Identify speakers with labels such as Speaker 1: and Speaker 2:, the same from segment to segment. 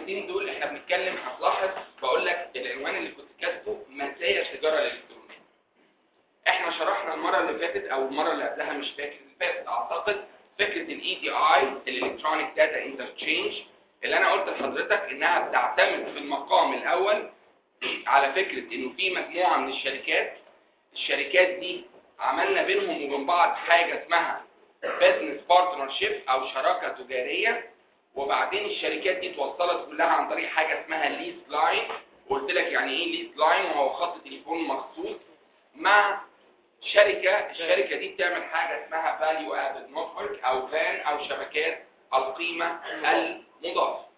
Speaker 1: الكلمتين دول احنا بنتكلم هتلاحظ بقول لك العنوان اللي كنت كاتبه مزايا التجاره الالكترونيه احنا شرحنا المره اللي فاتت او المره اللي قبلها مش فاكر اللي فاتت اعتقد فكره الاي دي اي الالكترونيك داتا انترتشينج اللي انا قلت لحضرتك انها بتعتمد في المقام الاول على فكره انه في مجموعه من الشركات الشركات دي عملنا بينهم وبين بعض حاجه اسمها بزنس بارتنرشيب او شراكه تجاريه وبعدين الشركات دي اتوصلت كلها عن طريق حاجه اسمها ليز لاين وقلت لك يعني ايه ليز لاين وهو خط تليفون مخصوص مع شركه الشركه دي بتعمل حاجه اسمها فاليو ادد نتورك او فان او شبكات القيمه المضافه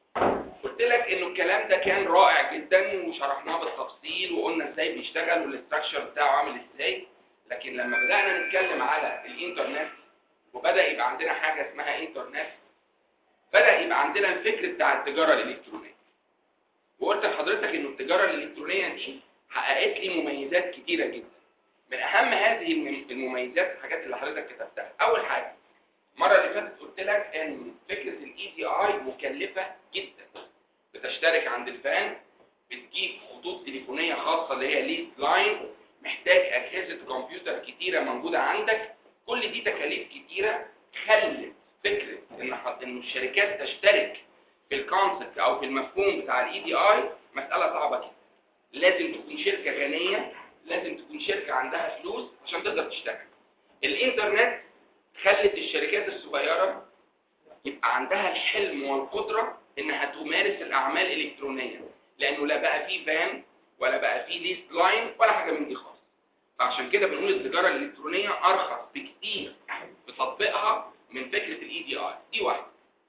Speaker 1: قلت لك انه الكلام ده كان رائع جدا وشرحناه بالتفصيل وقلنا ازاي بيشتغل والاستراكشر بتاعه عامل ازاي لكن لما بدانا نتكلم على الانترنت وبدا يبقى عندنا حاجه اسمها انترنت بدا يبقى عندنا الفكر بتاع التجاره الالكترونيه وقلت لحضرتك انه التجاره الالكترونيه دي حققت لي مميزات كتيره جدا من اهم هذه المميزات الحاجات اللي حضرتك كتبتها اول حاجه المره اللي فاتت قلت لك ان فكره الاي دي اي مكلفه جدا بتشترك عند الفان بتجيب خطوط تليفونيه خاصه اللي هي ليز لاين محتاج اجهزه كمبيوتر كتيره موجوده عندك كل دي تكاليف كتيره خلت فكره ان ان الشركات تشترك في الكونسبت او في المفهوم بتاع الاي دي اي مساله صعبه جدا لازم تكون شركه غنيه لازم تكون شركه عندها فلوس عشان تقدر تشتغل الانترنت خلت الشركات الصغيره يبقى عندها الحلم والقدره انها تمارس الاعمال الالكترونيه لانه لا بقى فيه فان ولا بقى فيه ليست لاين ولا حاجه من دي خالص فعشان كده بنقول التجاره الالكترونيه ارخص بكتير في تطبيقها من فكره الاي دي اي دي واحده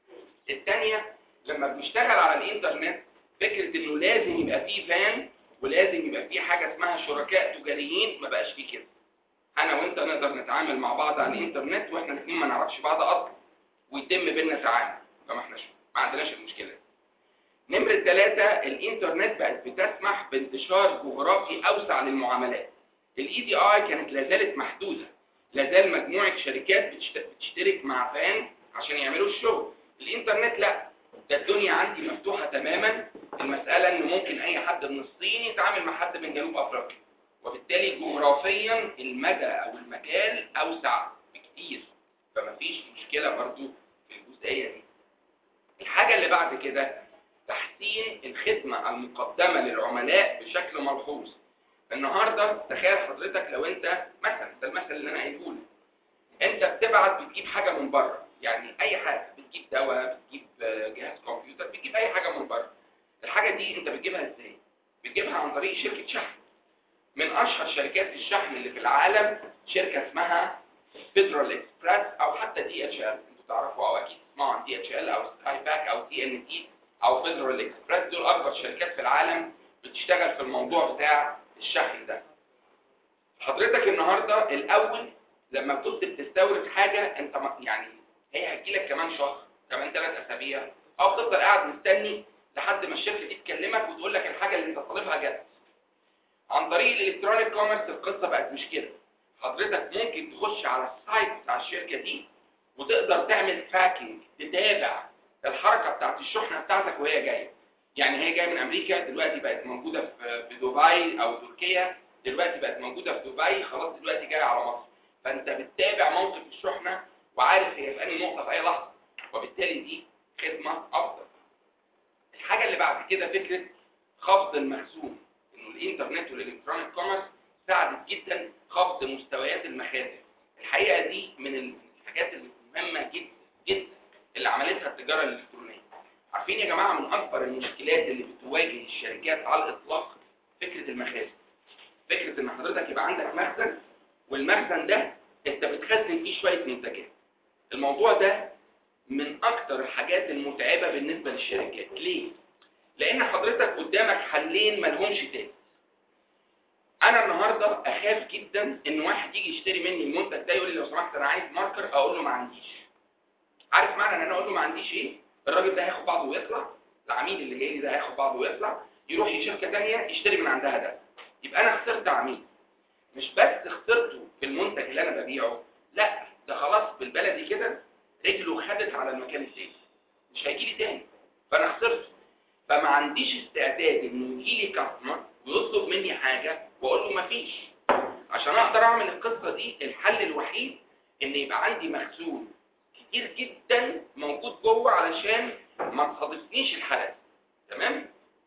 Speaker 1: الثانيه لما بنشتغل على الانترنت فكره انه لازم يبقى فيه فان ولازم يبقى فيه حاجه اسمها شركاء تجاريين ما بقاش فيه كده انا وانت نقدر نتعامل مع بعض على الانترنت واحنا الاثنين ما نعرفش بعض اصلا ويتم بيننا تعامل فما احناش ما عندناش المشكله دي نمرة ثلاثة الانترنت بقت بتسمح بانتشار جغرافي اوسع للمعاملات الاي دي اي كانت لازالت محدودة لازال مجموعة شركات بتشترك مع فان عشان يعملوا الشغل الانترنت لا ده الدنيا عندي مفتوحة تماما المسألة ان ممكن اي حد من الصين يتعامل مع حد من جنوب افريقيا وبالتالي جغرافيا المدى او المجال اوسع بكتير فمفيش مشكلة برضو في الجزئية دي الحاجة اللي بعد كده تحسين الخدمة المقدمة للعملاء بشكل ملحوظ النهاردة تخيل حضرتك لو انت مثلا ده المثل اللي انا قايله انت بتبعت بتجيب حاجة من بره يعني اي حاجة بتجيب دواء بتجيب جهاز كمبيوتر بتجيب اي حاجة من بره الحاجة دي انت بتجيبها ازاي بتجيبها عن طريق شركة شحن من اشهر شركات الشحن اللي في العالم شركة اسمها فيدرال اكسبرس او حتى دي اتش ال انتوا تعرفوا او اكيد تسمعوا عن دي اتش ال او سكاي باك او تي ان تي او فيدرال اكسبرس دول اكبر شركات في العالم بتشتغل في الموضوع بتاع الشحن ده حضرتك النهارده الاول لما كنت بتستورد حاجه انت يعني هي هتجيلك كمان شهر كمان ثلاث اسابيع او تفضل قاعد مستني لحد ما الشركه دي تكلمك وتقول لك الحاجه اللي انت طالبها جت عن طريق الالكترونيك كوميرس القصه بقت مش كده حضرتك ممكن تخش على السايت بتاع الشركه دي وتقدر تعمل تراكنج تتابع الحركه بتاعت الشحنه بتاعتك وهي جايه يعني هي جايه من امريكا دلوقتي بقت موجوده في دبي او تركيا دلوقتي بقت موجوده في دبي خلاص دلوقتي جايه على مصر فانت بتتابع موقف الشحنه وعارف هي في انهي نقطه في اي لحظه وبالتالي دي خدمه افضل الحاجه اللي بعد كده فكره خفض المخزون انه الانترنت والالكترونيك كوميرس ساعدت جدا خفض مستويات المخازن الحقيقه دي من الحاجات المهمه جدا جدا اللي عملتها التجاره الالكترونيه عارفين يا جماعه من اكبر المشكلات اللي بتواجه الشركات على الاطلاق فكره المخازن فكره ان حضرتك يبقى عندك مخزن والمخزن ده انت بتخزن فيه شويه منتجات الموضوع ده من اكتر الحاجات المتعبه بالنسبه للشركات ليه لان حضرتك قدامك حلين ملهمش تاني انا النهارده اخاف جدا ان واحد يجي يشتري مني المنتج ده يقول لي لو سمحت انا عايز ماركر اقول له ما عنديش عارف معنى ان انا اقول له ما عنديش ايه الراجل ده هياخد بعضه ويطلع العميل اللي جاي لي ده هياخد بعضه ويطلع يروح لشركه ثانيه يشتري من عندها ده يبقى انا خسرت عميل مش بس خسرته في المنتج اللي انا ببيعه لا ده خلاص بالبلدي كده رجله خدت على المكان التاني مش هيجي لي تاني فانا خسرته فما عنديش استعداد انه يجي لي كاستمر ويطلب مني حاجه واقول له مفيش عشان اقدر اعمل القصه دي الحل الوحيد ان يبقى عندي مخزون كتير جدا موجود جوه علشان ما تصادفنيش الحالات تمام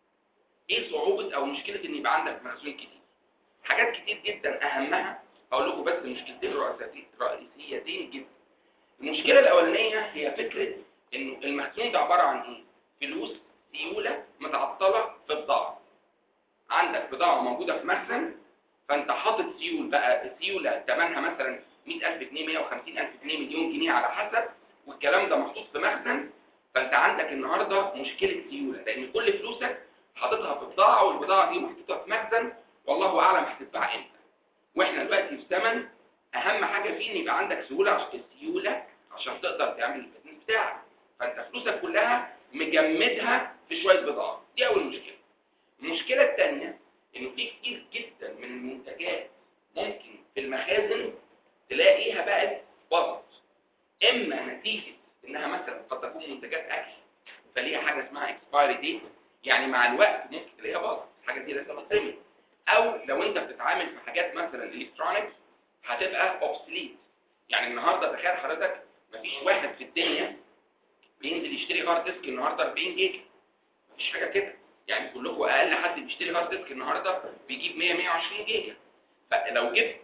Speaker 1: ايه صعوبه او مشكله ان يبقى عندك مخزون كتير حاجات كتير جدا اهمها هقول لكم بس مشكلتين رئيسيتين رئيسيتين جدا المشكله الاولانيه هي فكره انه المخزون ده عباره عن ايه فلوس سيوله متعطله في بضاعه عندك بضاعه موجوده في مخزن فانت حاطط سيول بقى سيوله ثمنها مثلا 100000 جنيه 150000 جنيه مليون جنيه على حسب والكلام ده محطوط في مخزن فانت عندك النهارده مشكله سيوله لان كل فلوسك حاططها في بضاعه والبضاعه دي محطوطه في مخزن والله اعلم هتتباع امتى واحنا دلوقتي في زمن اهم حاجه فيه ان يبقى عندك سهوله عشان السيوله عشان تقدر تعمل البيزنس بتاعك فانت فلوسك كلها مجمدها في شويه بضاعه دي اول مشكله المشكله الثانيه انه في كتير جدا من المنتجات ممكن في المخازن تلاقيها بقت باظت اما نتيجه انها مثلا قد تكون منتجات اكل فليها حاجه اسمها اكسبايري ديت يعني مع الوقت ممكن تلاقيها باظت الحاجه دي لازم تترمي او لو انت بتتعامل في حاجات مثلا الكترونكس هتبقى اوبسليت يعني النهارده تخيل حضرتك مفيش واحد في الدنيا بينزل يشتري هارد ديسك النهارده 40 جيجا مفيش حاجه كده يعني كلكم اقل حد بيشتري هارد ديسك النهارده بيجيب 100 120 جيجا فلو جبت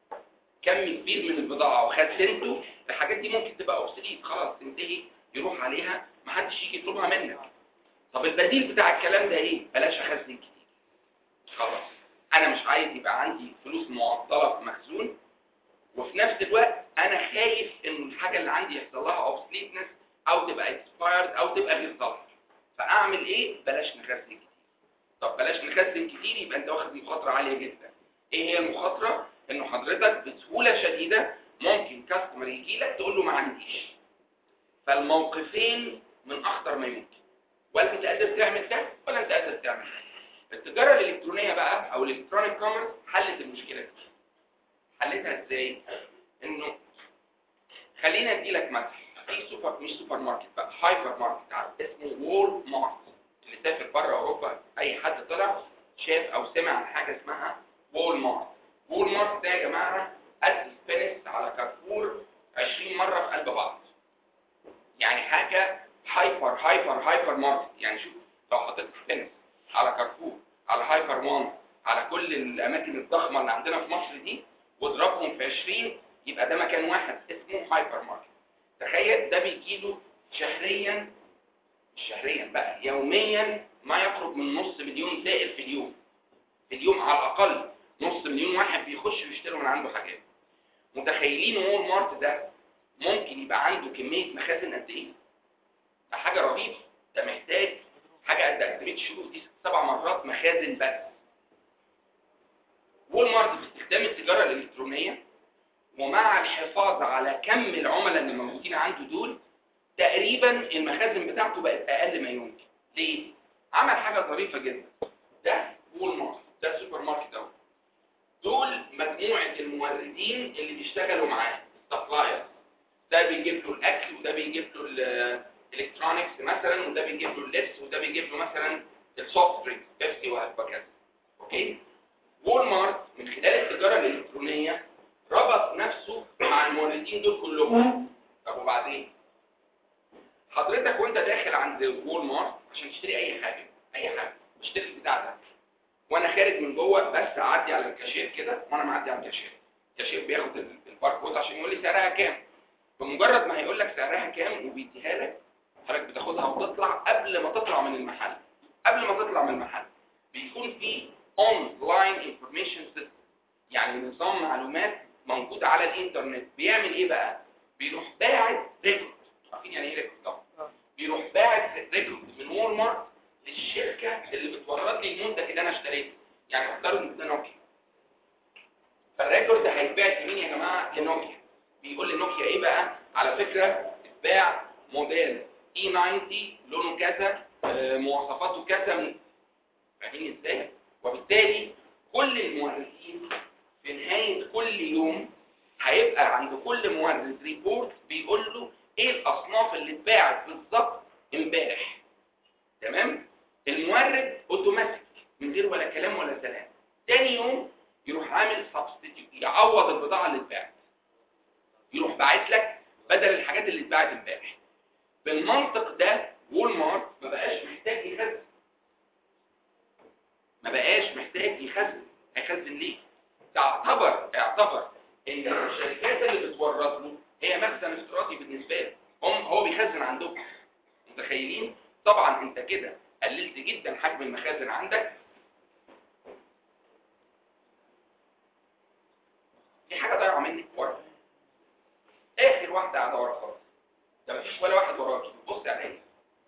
Speaker 1: كم كبير من البضاعه وخزنته الحاجات دي ممكن تبقى اوبسليت خلاص تنتهي يروح عليها محدش يجي يطلبها منك طب البديل بتاع الكلام ده ايه بلاش اخزن كتير خلاص انا مش عايز يبقى عندي فلوس معطله في مخزون وفي نفس الوقت انا خايف ان الحاجه اللي عندي يحصل لها اوبسليتنس او تبقى اكسبايرد او تبقى غير صالحه فاعمل ايه بلاش نخزن كتير طب بلاش نخزن كتير يبقى انت واخد مخاطره عاليه جدا ايه هي المخاطره انه حضرتك بسهوله شديده ممكن كاستمر يجي لك تقول له ما عنديش فالموقفين من اخطر ما يمكن ولا انت قادر تعمل ده ولا انت قادر تعمل ده التجاره الالكترونيه بقى او الالكترونيك كوميرس حلت المشكله دي حلتها ازاي انه خلينا ادي لك مثل في سوبر مش سوبر ماركت بقى هايبر ماركت عارف اسمه وول مارت اللي سافر بره اوروبا اي حد طلع شاف او سمع عن حاجه اسمها وول مارت وول مارت ده يا جماعه قد سبينكس على كارفور 20 مره في قلب بعض يعني حاجه هايبر هايبر هايبر ماركت يعني شوف لو حطيت سبينكس على كارفور على هايبر وان على كل الاماكن الضخمه اللي عندنا في مصر دي واضربهم في 20 يبقى ده مكان واحد اسمه هايبر ماركت تخيل ده بيجيله شهريا مش شهريا بقى يوميا ما يقرب من نص مليون سائل في اليوم في اليوم على الاقل نص مليون واحد بيخش ويشتري من عنده حاجات متخيلين وول مارت ده ممكن يبقى عنده كميه مخازن قد ايه ده حاجه رهيبه ده محتاج حاجه قد اكتيفيت شروط دي ست سبع مرات مخازن بس وول مارت باستخدام التجاره الالكترونيه ومع الحفاظ على كم العملاء اللي موجودين عنده دول تقريبا المخازن بتاعته بقت اقل ما يمكن ليه عمل حاجه ظريفه جدا ده وول مارت ده سوبر ماركت اهو دول مجموعه الموردين اللي بيشتغلوا معاه السبلايرز ده بيجيب له الاكل وده بيجيب له الالكترونكس مثلا وده بيجيب له اللبس وده بيجيب له مثلا السوفت درينك بيبسي وهكذا اوكي وول مارت من خلال التجاره الالكترونيه ربط نفسه مع الموردين دول كلهم طب وبعدين حضرتك وانت داخل عند وول مارت عشان تشتري اي حاجه اي حاجه اشتري البتاع ده وانا خارج من جوه بس اعدي على الكاشير كده وانا معدي على الكاشير الكاشير بياخد الباركود عشان يقول لي سعرها كام بمجرد ما هيقول لك سعرها كام وبيديها لك حضرتك بتاخدها وتطلع قبل ما تطلع من المحل قبل ما تطلع من المحل بيكون في اونلاين انفورميشن سيستم يعني نظام معلومات موجود على الانترنت بيعمل ايه بقى بيروح باعت ريكورد عارفين يعني ايه ريكورد طبعا بيروح باعت ريكورد من وول مارت للشركه اللي بتورد لي المنتج اللي انا اشتريته يعني افترض ان ده نوكيا فالريكورد هيتباع لمين يا جماعه لنوكيا بيقول لي نوكيا ايه بقى على فكره اتباع موديل اي 90 لونه كذا آه، مواصفاته كذا فاهمين ازاي وبالتالي كل الموردين في نهاية كل يوم هيبقى عند كل مورد ريبورت بيقول له ايه الاصناف اللي اتباعت بالظبط امبارح تمام اوتوماتيك من غير ولا كلام ولا سلام تاني يوم يروح عامل سبستيتيوت يعوض البضاعه اللي اتباعت يروح باعت لك بدل الحاجات اللي اتباعت امبارح بالمنطق ده وول مارت ما بقاش محتاج يخزن ما بقاش محتاج يخزن هيخزن ليه تعتبر اعتبر ان الشركات اللي بتورد له هي مخزن افتراضي بالنسبه له هم هو بيخزن عندهم متخيلين طبعا انت كده قللت جدا حجم المخازن عندك دي حاجه ضايعه منك ورا اخر واحده قاعده ورا خالص ده مفيش ولا واحد وراكي بص عليا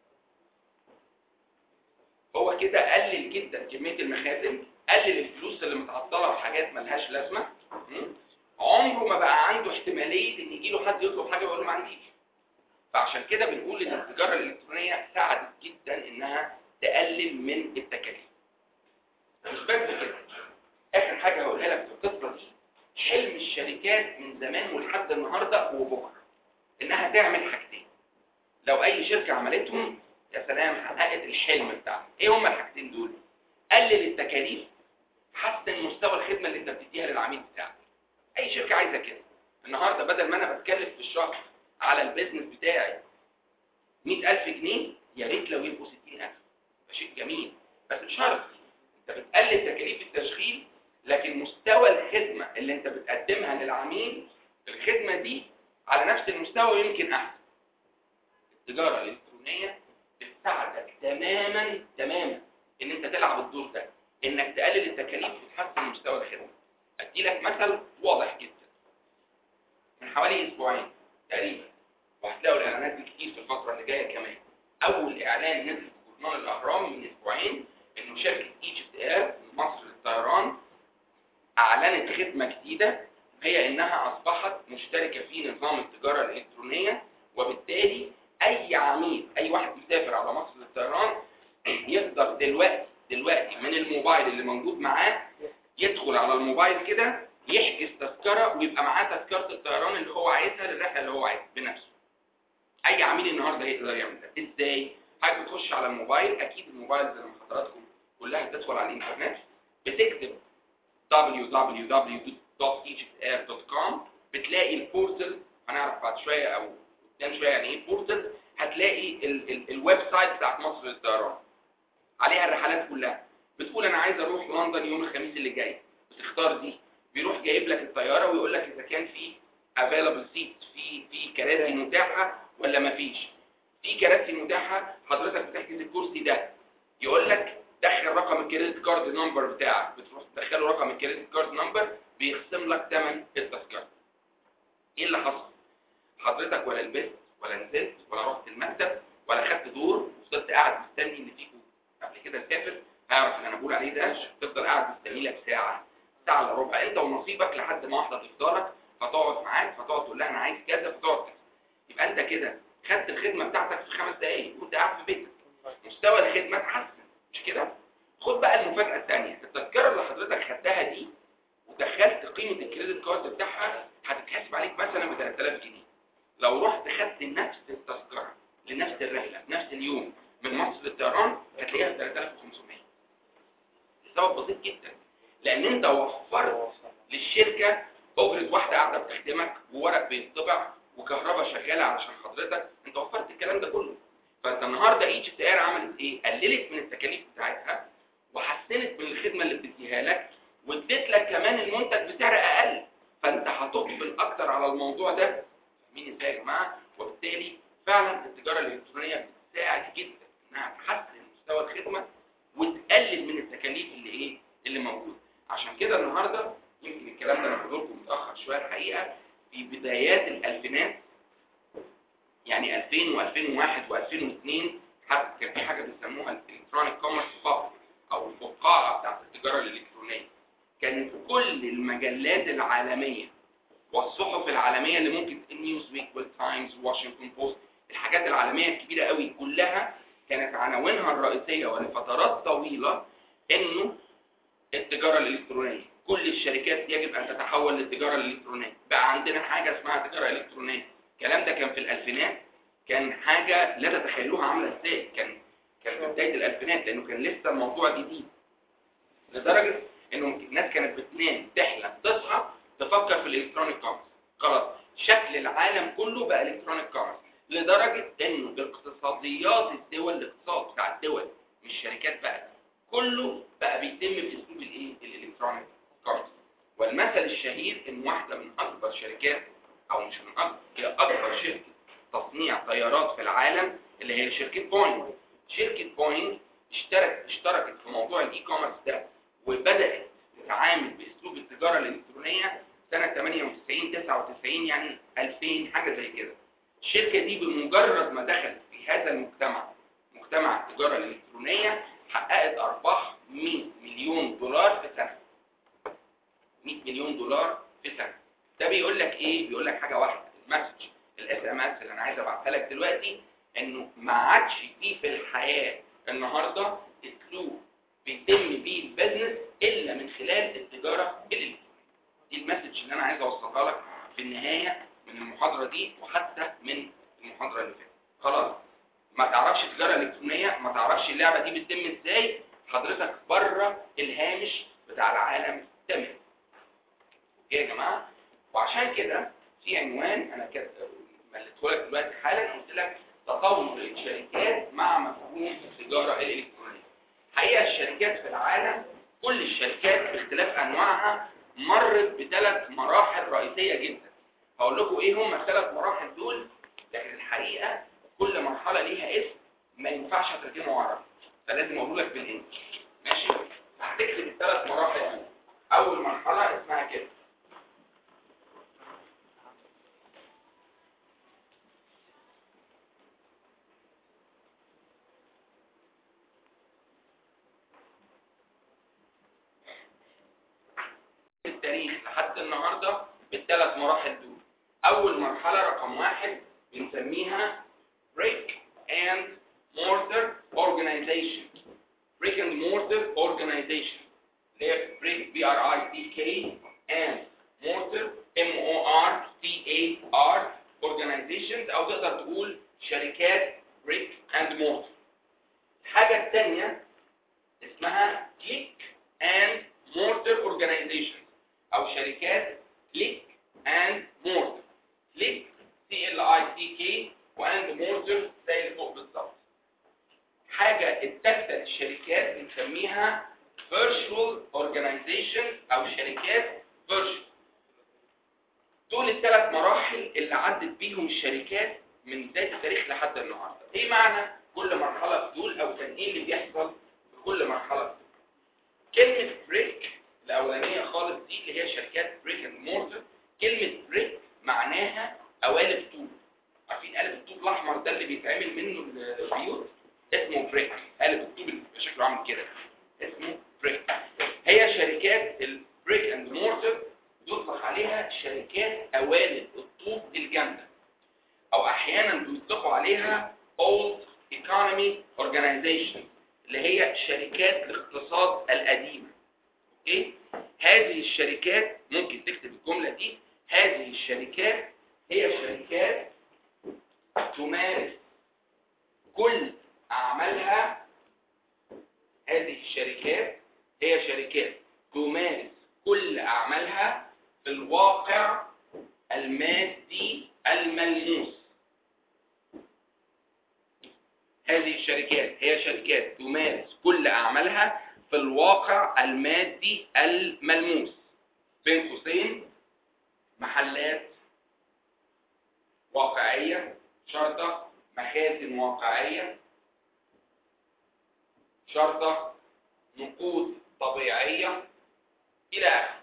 Speaker 1: هو كده قلل جدا كميه المخازن قلل الفلوس اللي متعطله في حاجات ملهاش لازمه م? عمره ما بقى عنده احتماليه ان يجي له حد يطلب حاجه ويقول له ما عنديش فعشان كده بنقول ان التجاره الالكترونيه ساعدت جدا انها تقلل من التكاليف مش بس كده اخر حاجه هقولها لك في القصه دي حلم الشركات من زمان ولحد النهارده وبكره انها تعمل حاجتين لو اي شركه عملتهم يا سلام حققت الحلم بتاعها ايه هما الحاجتين دول قلل التكاليف حسن مستوى الخدمه اللي انت بتديها للعميل بتاعك اي شركه عايزه كده النهارده بدل ما انا بتكلف في الشهر على البيزنس بتاعي 100000 جنيه يا ريت لو يبقوا 60000 ده شيء جميل بس مش شرط انت بتقلل تكاليف التشغيل لكن مستوى الخدمه اللي انت بتقدمها للعميل الخدمه دي على نفس المستوى يمكن احسن التجاره الالكترونيه بتساعدك تماما تماما ان انت تلعب الدور ده انك تقلل التكاليف وتحسن مستوى الخدمه ادي لك مثل واضح جدا من حوالي اسبوعين تقريبا وهتلاقوا الاعلانات دي كتير في الفتره اللي جايه كمان اول اعلان نزل في جورنال الاهرام من اسبوعين انه شركه ايجيبت اير مصر للطيران اعلنت خدمه جديده هي انها اصبحت مشتركه في نظام التجاره الالكترونيه وبالتالي اي عميل اي واحد مسافر على مصر للطيران يقدر دلوقتي دلوقتي من الموبايل اللي موجود معاه يدخل على الموبايل كده يحجز تذكره ويبقى معاه تذكره الطيران اللي هو عايزها للرحله اللي هو عايزها بنفسه اي عميل النهارده يقدر يعمل ده ازاي حضرتك بتخش على الموبايل اكيد الموبايل زي ما حضراتكم كلها بتدخل على الانترنت بتكتب www.egyptair.com بتلاقي البورتل هنعرف بعد شويه او قدام شويه يعني ايه بورتل هتلاقي ال ال الويب سايت بتاعت مصر للطيران عليها الرحلات كلها بتقول انا عايز اروح لندن يوم الخميس اللي جاي بتختار دي بيروح جايب لك الطياره ويقول لك اذا كان في available seats في في كراسي متاحه ولا ما فيش في كراسي متاحه حضرتك بتحجز الكرسي ده يقول لك دخل رقم الكريدت كارد نمبر بتاعك بتروح تدخله رقم الكريدت كارد نمبر بيخصم لك ثمن التذكره ايه اللي حصل حضرتك ولا لبست ولا نزلت ولا رحت المكتب ولا خدت دور وفضلت قاعد مستني اللي فيكم قبل كده سافر هيعرف اللي انا بقول عليه ده تفضل قاعد مستني لك ساعه ساعه الا ربع انت ونصيبك لحد ما واحده تفضلك فتقعد معاك فتقعد تقول لها انا عايز كذا فتقعد كذا يبقى انت كده خدت الخدمه بتاعتك في خمس دقائق وانت قاعد في بيتك مستوى الخدمه اتحسن مش كده خد بقى المفاجاه الثانيه التذكره اللي حضرتك خدتها دي ودخلت قيمه الكريدت كارد بتاعها هتتحسب عليك مثلا ب 3000 جنيه لو رحت خدت نفس التذكره لنفس الرحله نفس اليوم من مصر للطيران هتلاقيها ب 3500 السبب بسيط جدا لان انت وفرت للشركه اجره واحده قاعده بتخدمك وورق بيطبع وكهرباء شغاله علشان حضرتك انت وفرت الكلام ده كله فانت النهارده ايجيبت اير عملت ايه قللت من التكاليف بتاعتها وحسنت من الخدمه اللي بتديها لك واديت لك كمان المنتج بسعر اقل فانت هتقبل اكتر على الموضوع ده فاهمين ازاي يا جماعه وبالتالي فعلا التجاره الالكترونيه بتساعد جدا انها تحسن مستوى الخدمه وتقلل من التكاليف اللي ايه اللي موجوده عشان كده النهارده يمكن الكلام ده انا بقول لكم متاخر شويه الحقيقه في بدايات الالفينات يعني 2000 و2001 و2002 حتى كان في حاجه بيسموها الالكترونيك كوميرس بابل او الفقاعه بتاعت التجاره الالكترونيه كانت كل المجلات العالميه والصحف العالميه اللي ممكن نيوز ويك والتايمز واشنطن بوست الحاجات العالميه الكبيره قوي كلها كانت عناوينها الرئيسيه ولفترات طويله انه التجاره الالكترونيه كل الشركات يجب ان تتحول للتجاره الالكترونيه بقى عندنا حاجه اسمها تجاره الكترونيه الكلام ده كان في الالفينات كان حاجه لا تتخيلوها عامله ازاي كان كان في بدايه الالفينات لانه كان لسه الموضوع جديد لدرجه انه الناس كانت بتنام تحلم تصحى تفكر في الالكترونيك كوميرس خلاص شكل العالم كله بقى الكترونيك كوميرس لدرجه انه اقتصاديات الدول الاقتصاد بتاع الدول مش شركات بقى كله بقى بيتم باسلوب الايه الالكترونيك كوميرس والمثل الشهير ان واحده من اكبر شركات او مش من اكبر هي اكبر شركه تصنيع طيارات في العالم اللي هي شركه بوينج شركه بوينج اشتركت اشتركت في موضوع الاي كوميرس ده وبدات تتعامل باسلوب التجاره الالكترونيه سنه 98 99 يعني 2000 حاجه زي كده الشركه دي بمجرد ما دخلت في هذا المجتمع مجتمع التجاره الالكترونيه حققت ارباح 100 مليون دولار في سنه 100 مليون دولار في سنه ده بيقول لك ايه بيقول لك حاجه واحده المسج الاس ام اس اللي انا عايز ابعتها لك دلوقتي انه ما عادش فيه في الحياه النهارده اسلوب بيتم بيه البيزنس الا من خلال التجاره الالكترونيه دي المسج اللي انا عايز اوصلها لك في النهايه من المحاضره دي وحتى من المحاضره اللي فاتت خلاص ما تعرفش تجاره الكترونيه ما تعرفش اللعبه دي بتتم ازاي حضرتك بره الهامش بتاع العالم تمام اوكي يا جماعه وعشان كده في عنوان انا كده مليته لك دلوقتي حالا قلت لك تطور الشركات مع مفهوم التجاره الالكترونيه حقيقه الشركات في العالم كل الشركات باختلاف انواعها مرت بثلاث مراحل رئيسيه جدا هقول لكم ايه هم الثلاث مراحل دول لكن الحقيقه كل مرحله ليها اسم ما ينفعش اترجمه عربي فلازم اقول لك بالانجلش ماشي هتكتب الثلاث مراحل دول اول مرحله اسمها كده التاريخ لحد النهارده بالثلاث مراحل دول اول مرحله رقم واحد بنسميها brick and mortar organization brick and mortar organization اللي هي brick B R I C K and mortar M O R T A R organizations او تقدر تقول شركات brick and mortar الحاجه الثانيه اسمها click and mortar organization او شركات click and mortar click C L I C K واند mortar زي اللي فوق بالظبط حاجة الثالثة للشركات بنسميها virtual organization او شركات virtual دول الثلاث مراحل اللي عدت بيهم الشركات من بداية التاريخ لحد النهاردة ايه معنى كل مرحلة في دول او كان ايه اللي بيحصل في كل مرحلة في دول كلمة بريك الأولانية خالص دي اللي هي شركات بريك اند مورتر كلمة بريك معناها قوالب طوب عارفين قالب الطوب الأحمر ده اللي بيتعمل منه البيوت اسمه بريك قالب الطوب اللي بيبقى شكله عامل كده اسمه بريك هي شركات البريك اند مورتر يطلق عليها شركات قوالب الطوب الجامدة أو أحيانا بيطلقوا عليها old economy organization اللي هي شركات الاقتصاد القديمة اوكي هذه الشركات ممكن تكتب الجملة دي هذه الشركات هي شركات تمارس كل أعمالها هذه الشركات هي شركات تمارس كل أعمالها في الواقع المادي الملموس هذه الشركات هي شركات تمارس كل أعمالها في الواقع المادي الملموس بين قوسين محلات واقعية شرطة مخازن واقعية شرطة نقود طبيعية إلى آخره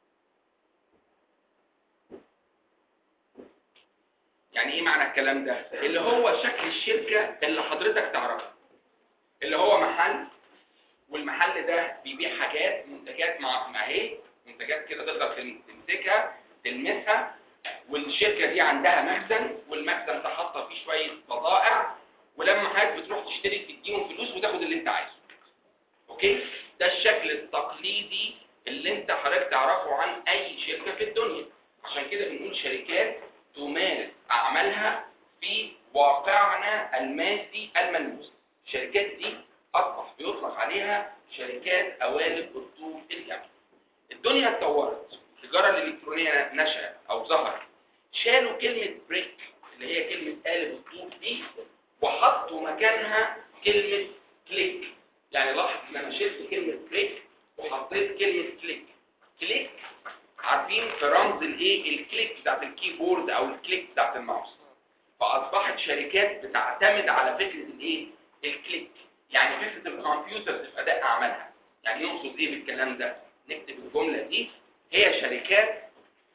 Speaker 1: يعني ايه معنى الكلام ده اللي هو شكل الشركة اللي حضرتك تعرفها اللي هو محل والمحل ده بيبيع حاجات منتجات مع ما هي منتجات كده تقدر تمسكها تلمسها والشركة دي عندها مخزن والمخزن ده حاطه فيه شوية بضائع ولما حضرتك بتروح تشتري تديهم فلوس وتاخد اللي انت عايزه اوكي ده الشكل التقليدي اللي انت حضرتك تعرفه عن اي شركة في الدنيا عشان كده بنقول شركات تمارس اعمالها في واقعنا المادي الملموس الشركات دي اصبح بيطلق عليها شركات قوالب الطوب الجمعي الدنيا اتطورت التجاره الالكترونيه نشأت او ظهرت شالوا كلمه بريك اللي هي كلمه قالب الطوب دي وحطوا مكانها كلمه كليك يعني لاحظ ان انا شلت كلمه بريك وحطيت كلمه كليك كليك عارفين في رمز الايه الكليك بتاعت الكيبورد او الكليك بتاعت الماوس فاصبحت شركات بتعتمد على فكره الايه الكليك يعني فكره الكمبيوتر في اداء اعمالها يعني نقصد ايه بالكلام ده نكتب الجمله دي هي شركات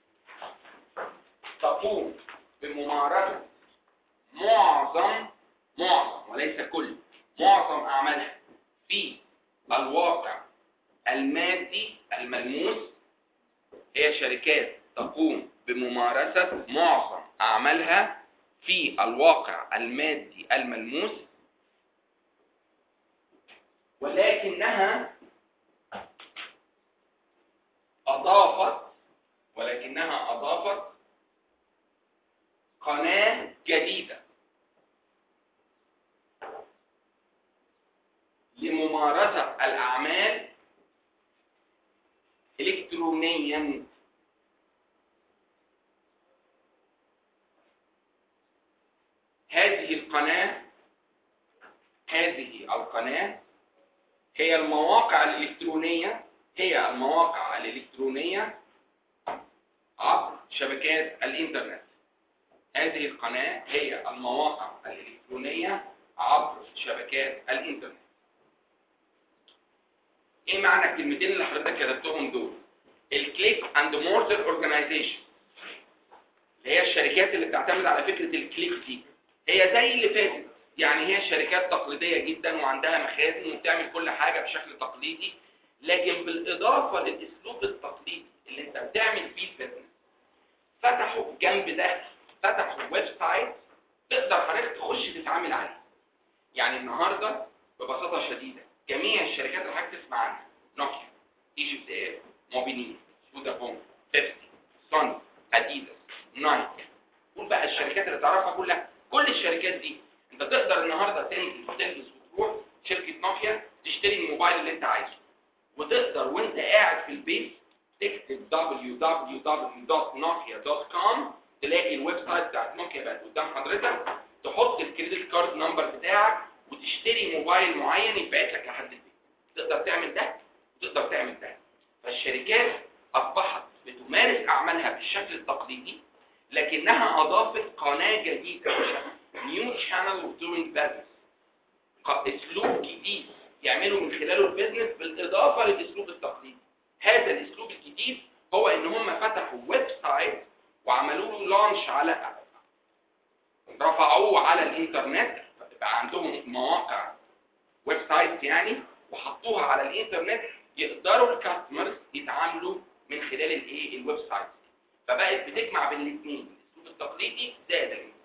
Speaker 1: تقوم بممارسه معظم معظم وليس كل معظم اعمالها في الواقع المادي الملموس هي شركات تقوم بممارسة معظم أعمالها في الواقع المادي الملموس ولكنها أضافت ولكنها أضافت قناة جديدة لممارسة الأعمال إلكترونيا هذه القناة هذه القناة هي المواقع الإلكترونية هي المواقع الإلكترونية عبر شبكات الإنترنت هذه القناة هي المواقع الإلكترونية عبر شبكات الإنترنت ايه معنى الكلمتين اللي حضرتك كتبتهم دول الكليك اند مورتر اورجانيزيشن اللي هي الشركات اللي بتعتمد على فكره الكليك دي هي زي اللي فاتت يعني هي شركات تقليديه جدا وعندها مخازن وبتعمل كل حاجه بشكل تقليدي لكن بالاضافه للاسلوب التقليدي اللي انت بتعمل فيه البيزنس فتحوا جنب ده فتحوا ويب سايت تقدر حضرتك تخش تتعامل عليه يعني النهارده ببساطه شديده جميع الشركات اللي حضرتك تسمع عنها نوكيا ايجيبت اير موبينيل فودافون بيبسي سوني اديداس نايك قول بقى الشركات اللي تعرفها كلها كل الشركات دي انت تقدر النهارده تنزل وتلبس وتروح شركه نوكيا تشتري الموبايل اللي انت عايزه وتقدر وانت قاعد في البيت تكتب www.nokia.com تلاقي الويب سايت بتاعت نوكيا بقت قدام حضرتك تحط الكريدت كارد نمبر بتاعك وتشتري موبايل معين يتبعت لك لحد البيت تقدر تعمل ده وتقدر تعمل ده فالشركات اصبحت بتمارس اعمالها بالشكل التقليدي لكنها اضافت قناه جديده نيو شانل اوف دوينج بزنس اسلوب جديد يعملوا من خلاله البيزنس بالاضافه للاسلوب التقليدي هذا الاسلوب الجديد هو ان هم فتحوا ويب سايت وعملوا له لانش على رفعوه على الانترنت بقى عندهم مواقع ويب سايت يعني وحطوها على الانترنت يقدروا الكاستمرز يتعاملوا من خلال الايه الويب سايت فبقت بتجمع بين الاثنين الاسلوب التقليدي زائد الانترنت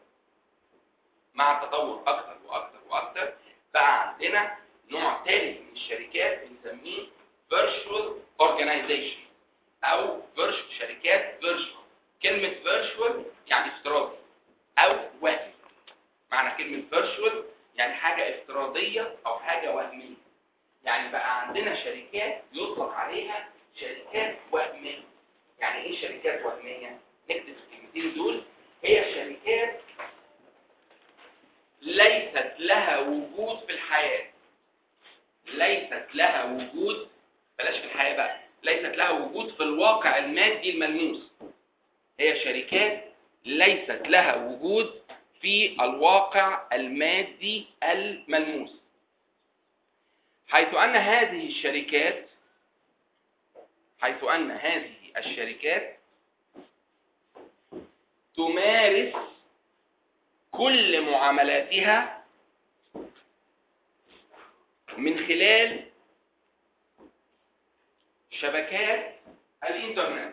Speaker 1: مع التطور اكتر واكتر واكتر بقى عندنا نوع ثالث من الشركات بنسميه virtual organization او virtual شركات virtual كلمة virtual يعني افتراضي او وهمي معنى كلمة virtual يعني حاجة افتراضية او حاجة وهمية يعني بقى عندنا شركات يطلق عليها شركات وهمية يعني ايه شركات وهمية نكتب الكلمتين دول هي شركات ليست لها وجود في الحياة ليست لها وجود بلاش في الحياة بقى ليست لها وجود في الواقع المادي الملموس هي شركات ليست لها وجود في الواقع المادي الملموس حيث أن هذه الشركات حيث أن هذه الشركات تمارس كل معاملاتها من خلال شبكات الإنترنت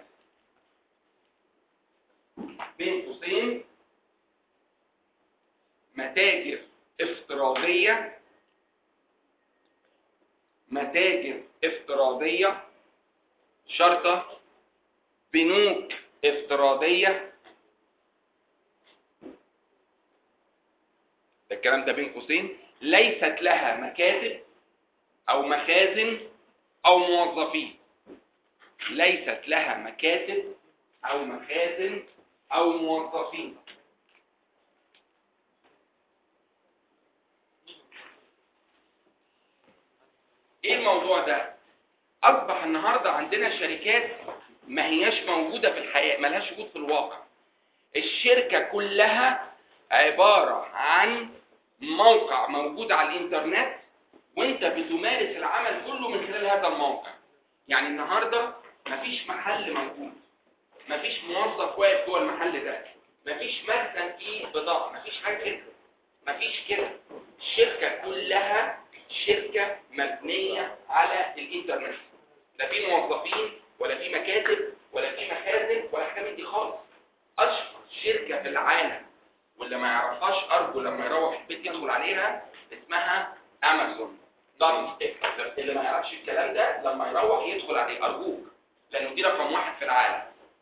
Speaker 1: بين قوسين متاجر افتراضية متاجر افتراضية شرطة بنوك افتراضية ده الكلام ده بين قوسين ليست لها مكاتب او مخازن او موظفين ليست لها مكاتب او مخازن او موظفين ايه الموضوع ده اصبح النهارده عندنا شركات ما هياش موجوده في الحياه ما لهاش وجود في الواقع الشركه كلها عباره عن موقع موجود على الانترنت وانت بتمارس العمل كله من خلال هذا الموقع يعني النهارده مفيش محل موجود مفيش موظف واقف جوه المحل ده مفيش مخزن فيه بضاعه مفيش حاجه كده مفيش كده الشركه كلها شركه مبنيه على الانترنت لا في موظفين ولا في مكاتب ولا في مخازن ولا حاجه من دي خالص اشهر شركه في العالم واللي ما يعرفهاش ارجو لما يروح البيت يدخل عليها اسمها امازون دبل اللي ما يعرفش الكلام ده لما يروح يدخل عليه ارجوك لانه دي رقم واحد في العالم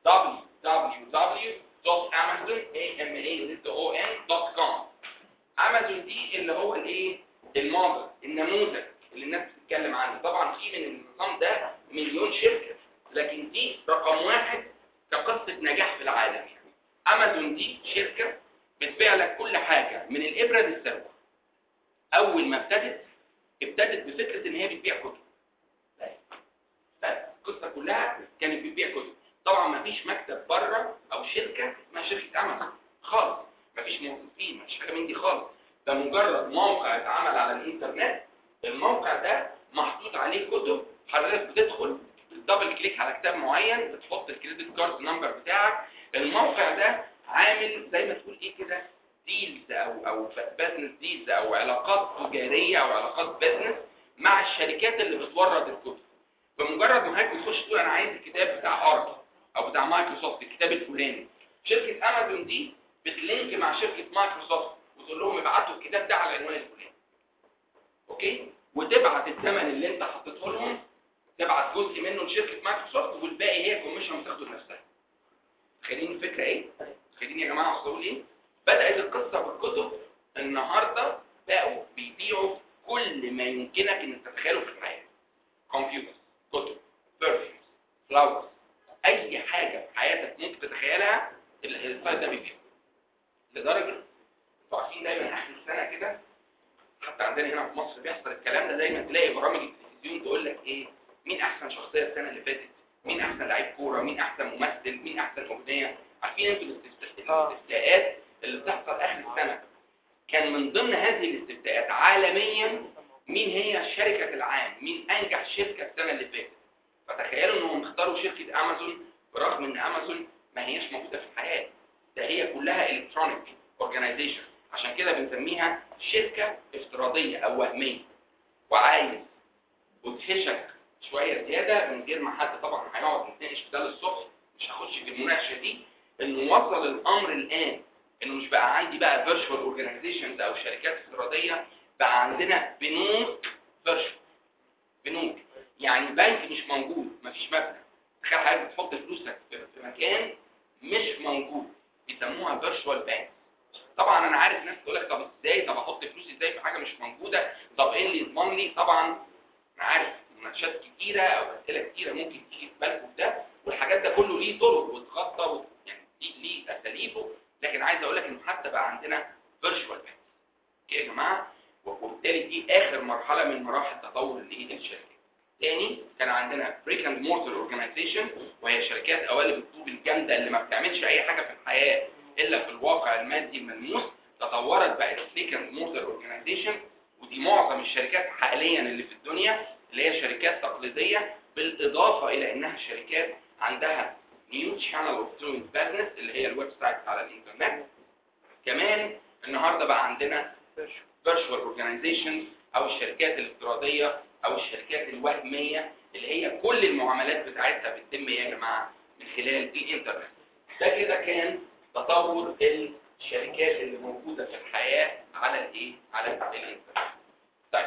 Speaker 1: www.amazon.com امازون دي اللي هو الايه الموديل النموذج اللي الناس بتتكلم عنه طبعا في من النظام ده مليون شركه لكن دي رقم واحد كقصه نجاح في العالم يعني امازون دي شركه بتبيع لك كل حاجه من الابره للثروه اول ما ابتدت ابتدت بفكره ان هي بتبيع كتب بس بس القصه كلها كانت بتبيع كتب طبعا ما فيش مكتب بره او شركه اسمها شركه امازون خالص ما فيش موظفين ما فيش حاجه من دي خالص ده مجرد موقع اتعمل على الانترنت الموقع ده محطوط عليه كتب حضرتك بتدخل بالدبل كليك على كتاب معين بتحط الكريدت كارد نمبر بتاعك الموقع ده عامل زي ما تقول ايه كده ديلز او او بزنس ديلز او علاقات تجاريه او علاقات بزنس مع الشركات اللي بتورد الكتب بمجرد ما حضرتك بتخش تقول انا عايز الكتاب بتاع ارك او بتاع مايكروسوفت الكتاب الفلاني شركه امازون دي بتلينك مع شركه مايكروسوفت وتقول لهم ابعتوا الكتاب ده على العنوان الفلاني اوكي وتبعت الثمن اللي انت حطيته لهم تبعت جزء منه لشركه مايكروسوفت والباقي هي كوميشن بتاخده لنفسها خليني الفكره ايه خليني يا جماعه اقول ايه بدات القصه بالكتب النهارده بقوا بيبيعوا كل ما يمكنك ان تتخيله في الحياه كمبيوتر كتب برفيومز فلاورز اي حاجه في حياتك ممكن تتخيلها السايت ده بيبيعه لدرجه انتوا عارفين دايما اخر السنه كده حتى عندنا هنا في مصر بيحصل الكلام ده دايما تلاقي برامج التلفزيون تقول لك ايه مين احسن شخصيه السنه اللي فاتت مين احسن لعيب كوره مين احسن ممثل مين احسن اغنيه عارفين انتوا الاستفتاءات اللي بتحصل اخر السنه كان من ضمن هذه الاستفتاءات عالميا مين هي شركه العام مين انجح شركه السنه اللي فاتت فتخيلوا انهم اختاروا شركه امازون برغم ان امازون ما هياش موجوده في الحياه ده هي كلها الكترونيك اورجانيزيشن عشان كده بنسميها شركه افتراضيه او وهميه وعايز ادهشك شويه زياده من غير ما حد طبعا هيقعد نتناقش في ده للصبح مش هخش في المناقشه دي انه وصل الامر الان انه مش بقى عندي بقى فيرتشوال اورجانيزيشنز او شركات افتراضيه بقى عندنا بنوك فيرتشوال بنوك يعني بنك مش موجود مفيش مبنى تخيل حضرتك تحط فلوسك في مكان مش موجود بيسموها فيرتشوال بانك طبعا انا عارف ناس تقول لك طب ازاي طب احط فلوسي ازاي في حاجه مش موجوده طب ايه اللي يضمن لي طبعا انا عارف مناقشات كتيره او اسئله كتيره ممكن تيجي في بالكم ده والحاجات ده كله ليه طرق وتخطى و... يعني ليه اساليبه لكن عايز اقول لك انه حتى بقى عندنا فيرتشوال بانك اوكي يا جماعه وبالتالي دي اخر مرحله من مراحل تطور الايه الشركه تاني كان عندنا بريك اند مورتر اورجانيزيشن وهي شركات قوالب الطوب الجامده اللي ما بتعملش اي حاجه في الحياه الا في الواقع المادي الملموس تطورت بقت بريك اند مورتر اورجانيزيشن ودي معظم الشركات حاليا اللي في الدنيا اللي هي شركات تقليديه بالاضافه الى انها شركات عندها نيو شانل اوف دوينج بزنس اللي هي الويب سايت على الانترنت كمان النهارده بقى عندنا فيرتشوال اورجانيزيشنز او الشركات الافتراضيه او الشركات الوهميه اللي هي كل المعاملات بتاعتها بتتم يا جماعه من خلال الانترنت ده كده كان تطور الشركات اللي موجوده في الحياه على الايه على الانترنت طيب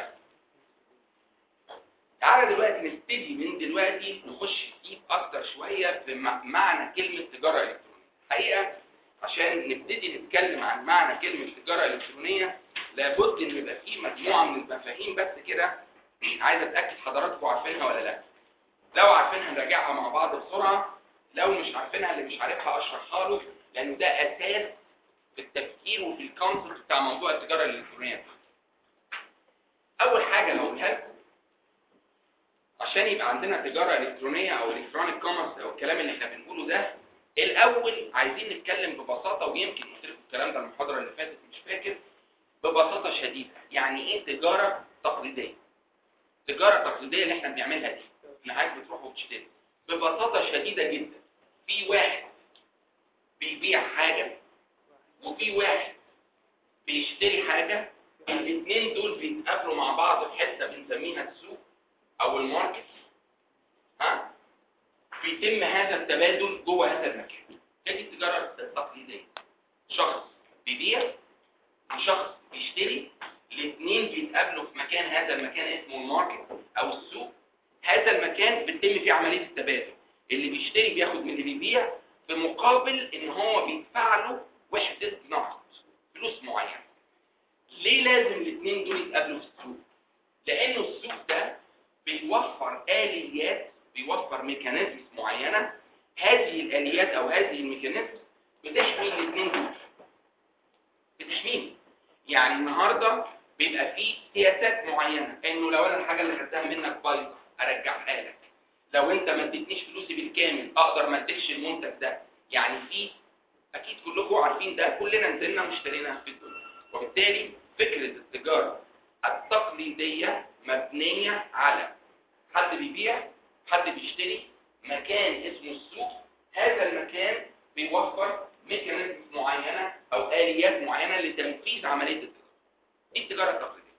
Speaker 1: تعالى دلوقتي نبتدي من دلوقتي نخش ديب اكتر شويه في معنى كلمه تجاره الكترونيه الحقيقه عشان نبتدي نتكلم عن معنى كلمه تجاره الكترونيه لابد ان يبقى فيه مجموعه من المفاهيم بس كده عايز اتاكد حضراتكم عارفينها ولا لا لو عارفينها نراجعها مع بعض بسرعه لو مش عارفينها اللي مش عارفها اشرحها له لانه ده اساس في التفكير وفي الكونسبت بتاع موضوع التجاره الالكترونيه اول حاجه هقولها لكم عشان يبقى عندنا تجاره الكترونيه او الكترونيك كوميرس او الكلام اللي احنا بنقوله ده الاول عايزين نتكلم ببساطه ويمكن قلت لكم الكلام ده المحاضره اللي فاتت مش فاكر ببساطه شديده يعني ايه تجاره تقليديه التجاره التقليديه اللي احنا بنعملها دي ان عايز بتروح وتشتري ببساطه شديده جدا في واحد بيبيع حاجه وفي واحد بيشتري حاجه الاثنين دول بيتقابلوا مع بعض في حته بنسميها السوق او الماركت ها بيتم هذا التبادل جوه هذا المكان دي التجاره التقليديه شخص بيبيع وشخص بيشتري الاثنين بيتقابلوا في مكان هذا المكان اسمه الماركت او السوق هذا المكان بتتم فيه عمليه التبادل اللي بيشتري بياخد من اللي بيبيع في مقابل ان هو بيدفع له وحده نقد فلوس معينه ليه لازم الاثنين دول يتقابلوا في السوق لانه السوق ده بيوفر اليات بيوفر ميكانيزمز معينه هذه الاليات او هذه الميكانيزمز بتحمي الاثنين دول بتحميهم يعني النهارده بيبقى فيه سياسات معينه انه لو انا الحاجه اللي خدتها منك بايظه ارجعها لك لو انت ما اديتنيش فلوسي بالكامل اقدر ما اديكش المنتج ده يعني في اكيد كلكم عارفين ده كلنا نزلنا واشترينا في الدنيا وبالتالي فكره التجاره التقليديه مبنيه على حد بيبيع حد بيشتري مكان اسمه السوق هذا المكان بيوفر ميكانيزم معينه او اليات معينه لتنفيذ عمليه التجاره دي التجاره التقليديه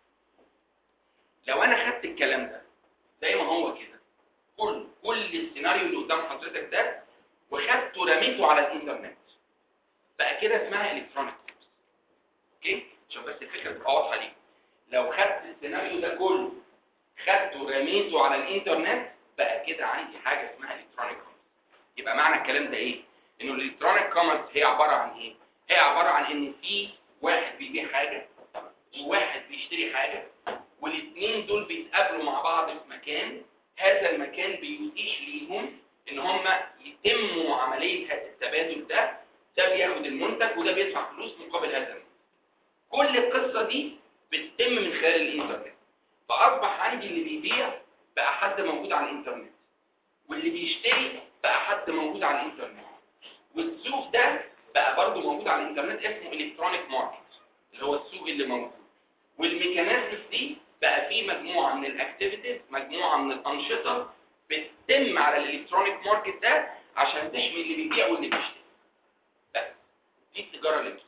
Speaker 1: لو انا خدت الكلام ده زي ما هو كده كل كل السيناريو اللي قدام حضرتك ده وخدته رميته على الانترنت بقى كده اسمها الكترونيك اوكي عشان بس الفكره تبقى واضحه ليك لو خدت السيناريو ده كله خدته رميته على الانترنت بقى كده عندي حاجه اسمها الكترونيك كوميرس يبقى معنى الكلام ده ايه انه الالكترونيك كوميرس هي عباره عن ايه هي عباره عن ان في واحد بيبيع حاجه وواحد بيشتري حاجه والاثنين دول بيتقابلوا مع بعض في مكان هذا المكان بيتيح ليهم ان هم يتموا عمليه التبادل ده ده بياخد المنتج وده بيدفع فلوس مقابل هذا المنتج كل القصه دي بتتم من خلال الانترنت فاصبح عندي اللي بيبيع بقى حد موجود على الانترنت واللي بيشتري بقى حد موجود على الانترنت والسوق ده بقى برضه موجود على الانترنت اسمه الكترونيك ماركت اللي هو السوق اللي موجود والميكانيزمز دي بقى فيه مجموعه من الاكتيفيتيز مجموعه من الانشطه بتتم على الالكترونيك ماركت ده عشان تحمي اللي بيبيع واللي بيشتري بس دي التجاره الالكترونيه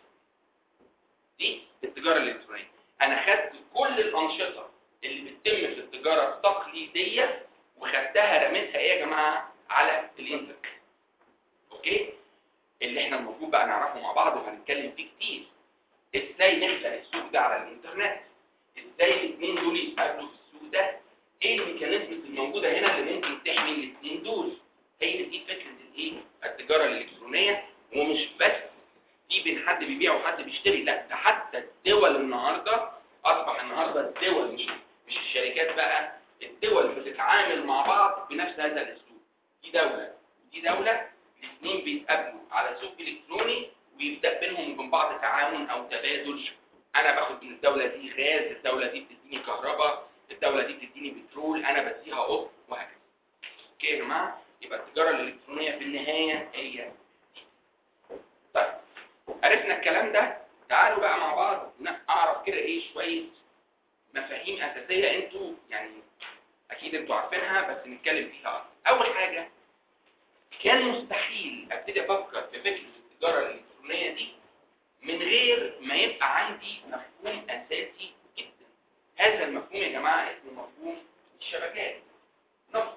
Speaker 1: دي التجاره الالكترونيه انا خدت كل الانشطه اللي بتتم في التجاره التقليديه وخدتها رميتها ايه يا جماعه على الانترنت اوكي اللي احنا المفروض بقى نعرفه مع بعض وهنتكلم فيه كتير ازاي نخلق السوق ده على الانترنت ازاي الاثنين دول يتقابلوا في السوق ده ايه الميكانيزمز الموجوده هنا اللي ممكن تحمي الاثنين دول هي دي فكره الايه التجاره الالكترونيه ومش بس دي بين حد بيبيع وحد بيشتري لا ده حتى الدول النهارده اصبح النهارده الدول مش مش الشركات بقى الدول بتتعامل مع بعض بنفس هذا الاسلوب دي دوله ودي دوله الاثنين بيتقابلوا على سوق الكتروني ويبدا بينهم وبين بعض تعاون او تبادل انا باخد من الدوله دي غاز الدوله دي بتديني كهرباء الدوله دي بتديني بترول انا بديها قط وهكذا اوكي يا جماعه يبقى التجاره الالكترونيه في النهايه هي طيب عرفنا الكلام ده تعالوا بقى مع بعض اعرف كده ايه شويه مفاهيم اساسيه انتوا يعني اكيد انتوا عارفينها بس نتكلم فيها اكتر اول حاجه كان مستحيل ابتدي افكر في فكره التجاره الالكترونيه دي من غير ما يبقى عندي مفهوم اساسي جدا هذا المفهوم يا جماعه اسمه مفهوم الشبكات نفس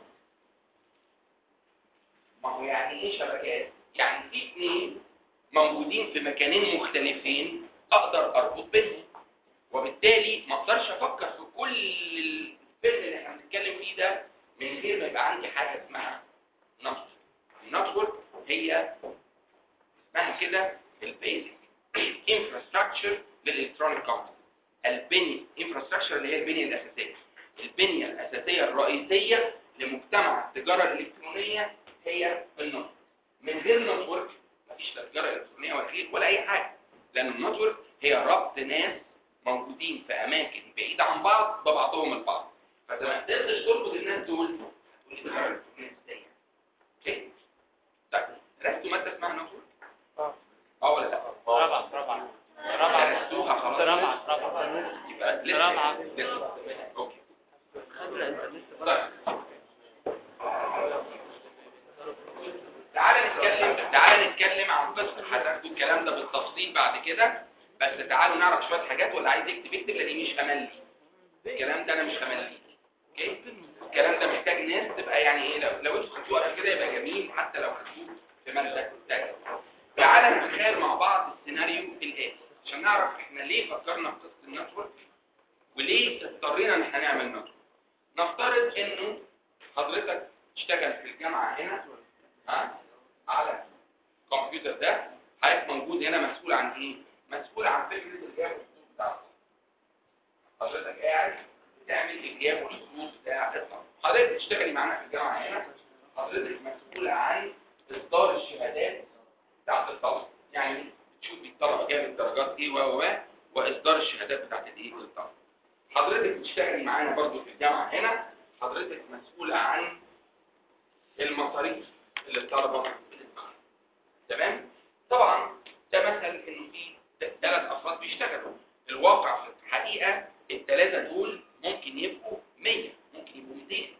Speaker 1: ما هو يعني ايه شبكات يعني في اثنين موجودين في مكانين مختلفين اقدر اربط بينهم وبالتالي ما اقدرش افكر في كل الفيلم اللي احنا بنتكلم فيه ده من غير ما يبقى عندي حاجه اسمها نتورك النتورك هي اسمها كده البيزك انفراستراكشر للالكترونيك كوميرس البنية انفراستراكشر اللي هي البنية الأساسية البنية الأساسية الرئيسية لمجتمع التجارة الإلكترونية هي النتورك من غير نتورك مفيش لا تجارة إلكترونية ولا غير ولا أي حاجة لأن النتورك هي ربط ناس موجودين في أماكن بعيدة عن بعض ببعضهم البعض فإذا ما قدرتش تربط الناس دول هتقول التجارة الإلكترونية إزاي اوكي طيب درستوا مادة اسمها نتورك؟
Speaker 2: اه
Speaker 1: اه ولا لا؟
Speaker 2: رابعة رابعة رابعة
Speaker 1: درستوها خلاص
Speaker 2: رابعة رابعة
Speaker 1: يبقى لسه
Speaker 2: رابعة.
Speaker 1: لسه اوكي
Speaker 2: خبرة انت لسه
Speaker 1: طيب تعالى نتكلم تعالى نتكلم عن قصة هتاخدوا الكلام ده بالتفصيل بعد كده بس تعالوا نعرف شوية حاجات واللي عايز يكتب يكتب لان مش هملي الكلام ده انا مش هملي اوكي الكلام ده محتاج ناس تبقى يعني ايه لو لو انتوا خدتوه قبل كده يبقى جميل حتى لو خدتوه في مادة تانية تعالى نتخيل مع بعض السيناريو الآتي عشان نعرف احنا ليه فكرنا في قصة النتورك وليه اضطرينا ان احنا نعمل نتورك نفترض انه حضرتك تشتغل في الجامعة هنا ها على الكمبيوتر ده حضرتك موجود هنا مسؤول عن ايه؟ مسؤول عن فكرة الإجابة والحدود بتاعته حضرتك قاعد بتعمل الإجابة والحدود بتاع الطلبة حضرتك بتشتغلي معانا في الجامعة هنا حضرتك مسؤولة عن إصدار الشهادات بتاعت الطلبة يعني تشوفي الطلبة جابت درجات ايه و و و وإصدار الشهادات بتاعت الايه للطلبة حضرتك بتشتغلي معانا برضو في الجامعة هنا حضرتك مسؤولة عن المصاريف اللي الطلبة بتدفعها تمام طبعا ده مثل انه في ثلاث افراد بيشتغلوا الواقع في الحقيقة الثلاثة دول ممكن يبقوا 100 ممكن يبقوا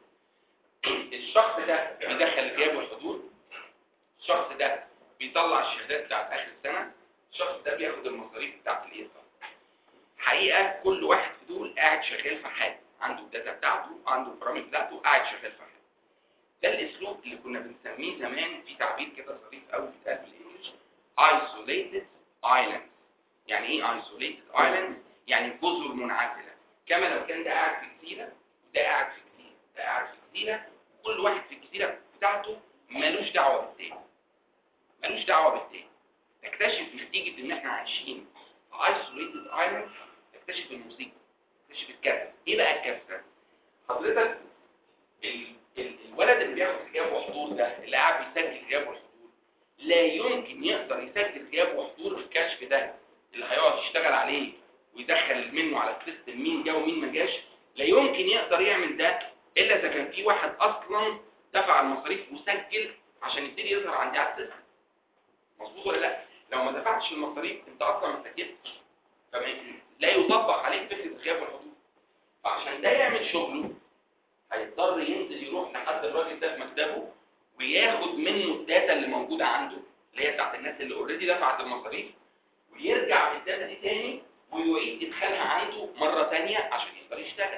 Speaker 1: 200 الشخص ده بيدخل الجاب والحدود الشخص ده بيطلع الشهادات بتاعت اخر السنة الشخص ده بياخد المصاريف بتاعت الإيصال حقيقة كل واحد في دول قاعد شغال في حاجة عنده الداتا بتاعته عنده البرامج بتاعته قاعد شغال في حاجة ده الاسلوب اللي كنا بنسميه زمان في تعبير كده ظريف قوي بيتقال بالانجلش isolated islands يعني ايه isolated islands يعني جزر منعزله كما لو كان ده قاعد في جزيره وده قاعد في جزيره ده قاعد في جزيره كل واحد في الجزيره بتاعته ملوش دعوه بالتاني ملوش دعوه بالتاني تكتشف نتيجه ان احنا عايشين في isolated islands تكتشف المصيبه تكتشف الكارثه ايه بقى الكارثه حضرتك ال- ال- الولد اللي بياخد غياب وحضور ده اللي قاعد بيسجل غياب وحضور لا يمكن يقدر يسجل غياب وحضور الكشف ده اللي هيقعد يشتغل عليه ويدخل منه على السيستم مين جه ومين ما جاش لا يمكن يقدر يعمل ده الا اذا كان في واحد اصلا دفع المصاريف وسجل عشان يبتدي يظهر عندي على السيستم مظبوط ولا لا لو ما دفعتش المصاريف انت اصلا ما سجلتش فما لا يطبق عليك فكره الغياب والحضور فعشان ده يعمل شغله هيضطر ينزل يروح لحد الراجل ده في مكتبه وياخد منه الداتا اللي موجودة عنده اللي هي بتاعت الناس اللي اوريدي دفعت المصاريف ويرجع بالداتا دي تاني ويعيد ادخالها عنده مرة تانية عشان يقدر يشتغل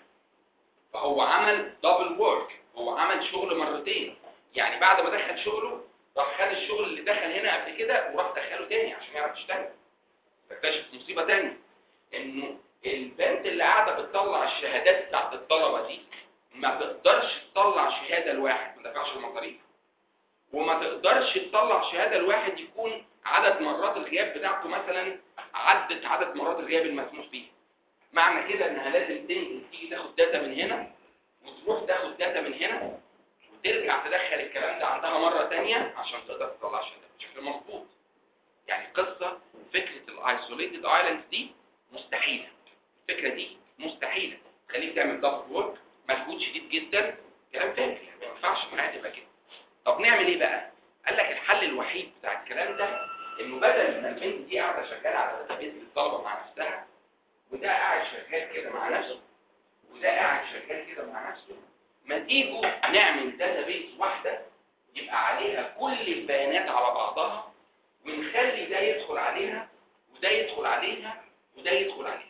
Speaker 1: فهو عمل دبل وورك هو عمل شغل مرتين يعني بعد ما دخل شغله راح خد الشغل اللي دخل هنا قبل كده وراح دخله تاني عشان يعرف يشتغل فاكتشف مصيبة تانية انه البنت اللي قاعدة بتطلع الشهادات بتاعت الطلبة دي ما تقدرش تطلع شهادة لواحد ما دفعش المصاريف وما تقدرش تطلع شهادة لواحد يكون عدد مرات الغياب بتاعته مثلا عدت عدد مرات الغياب المسموح بيها معنى كده انها لازم تنزل تيجي تاخد داتا من هنا وتروح تاخد داتا من هنا وترجع تدخل الكلام ده عندها مرة تانية عشان تقدر تطلع شهادة بشكل مظبوط يعني قصة فكرة الايسوليتد ايلاندز دي مستحيلة الفكرة دي مستحيلة تخليك تعمل دبل وورك مجهود شديد جدا كلام فارغ يعني ما ينفعش معايا تبقى كده طب نعمل ايه بقى قال لك الحل الوحيد بتاع الكلام ده انه بدل ما البنت دي قاعده شغاله على داتابيز للطلبه مع نفسها وده قاعد شغال كده مع نفسه وده قاعد شغال كده مع نفسه ما تيجوا نعمل داتابيز واحده يبقى عليها كل البيانات على بعضها ونخلي ده يدخل عليها وده يدخل عليها وده يدخل عليها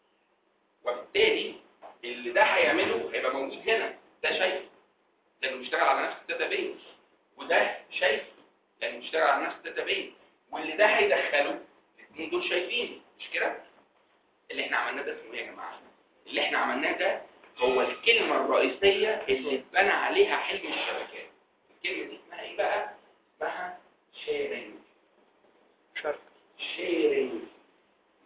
Speaker 1: وبالتالي اللي ده هيعمله هيبقى موجود هنا ده شايف لانه بيشتغل على نفس الداتابيز وده شايف لانه بيشتغل على نفس الداتابيز واللي ده هيدخله الاثنين دول شايفين مش كده اللي احنا عملناه ده اسمه ايه يا جماعه اللي احنا عملناه ده هو الكلمه الرئيسيه اللي اتبنى عليها حلم الشبكات الكلمه دي اسمها ايه بقى اسمها شيرنج
Speaker 2: شرط
Speaker 1: شيرنج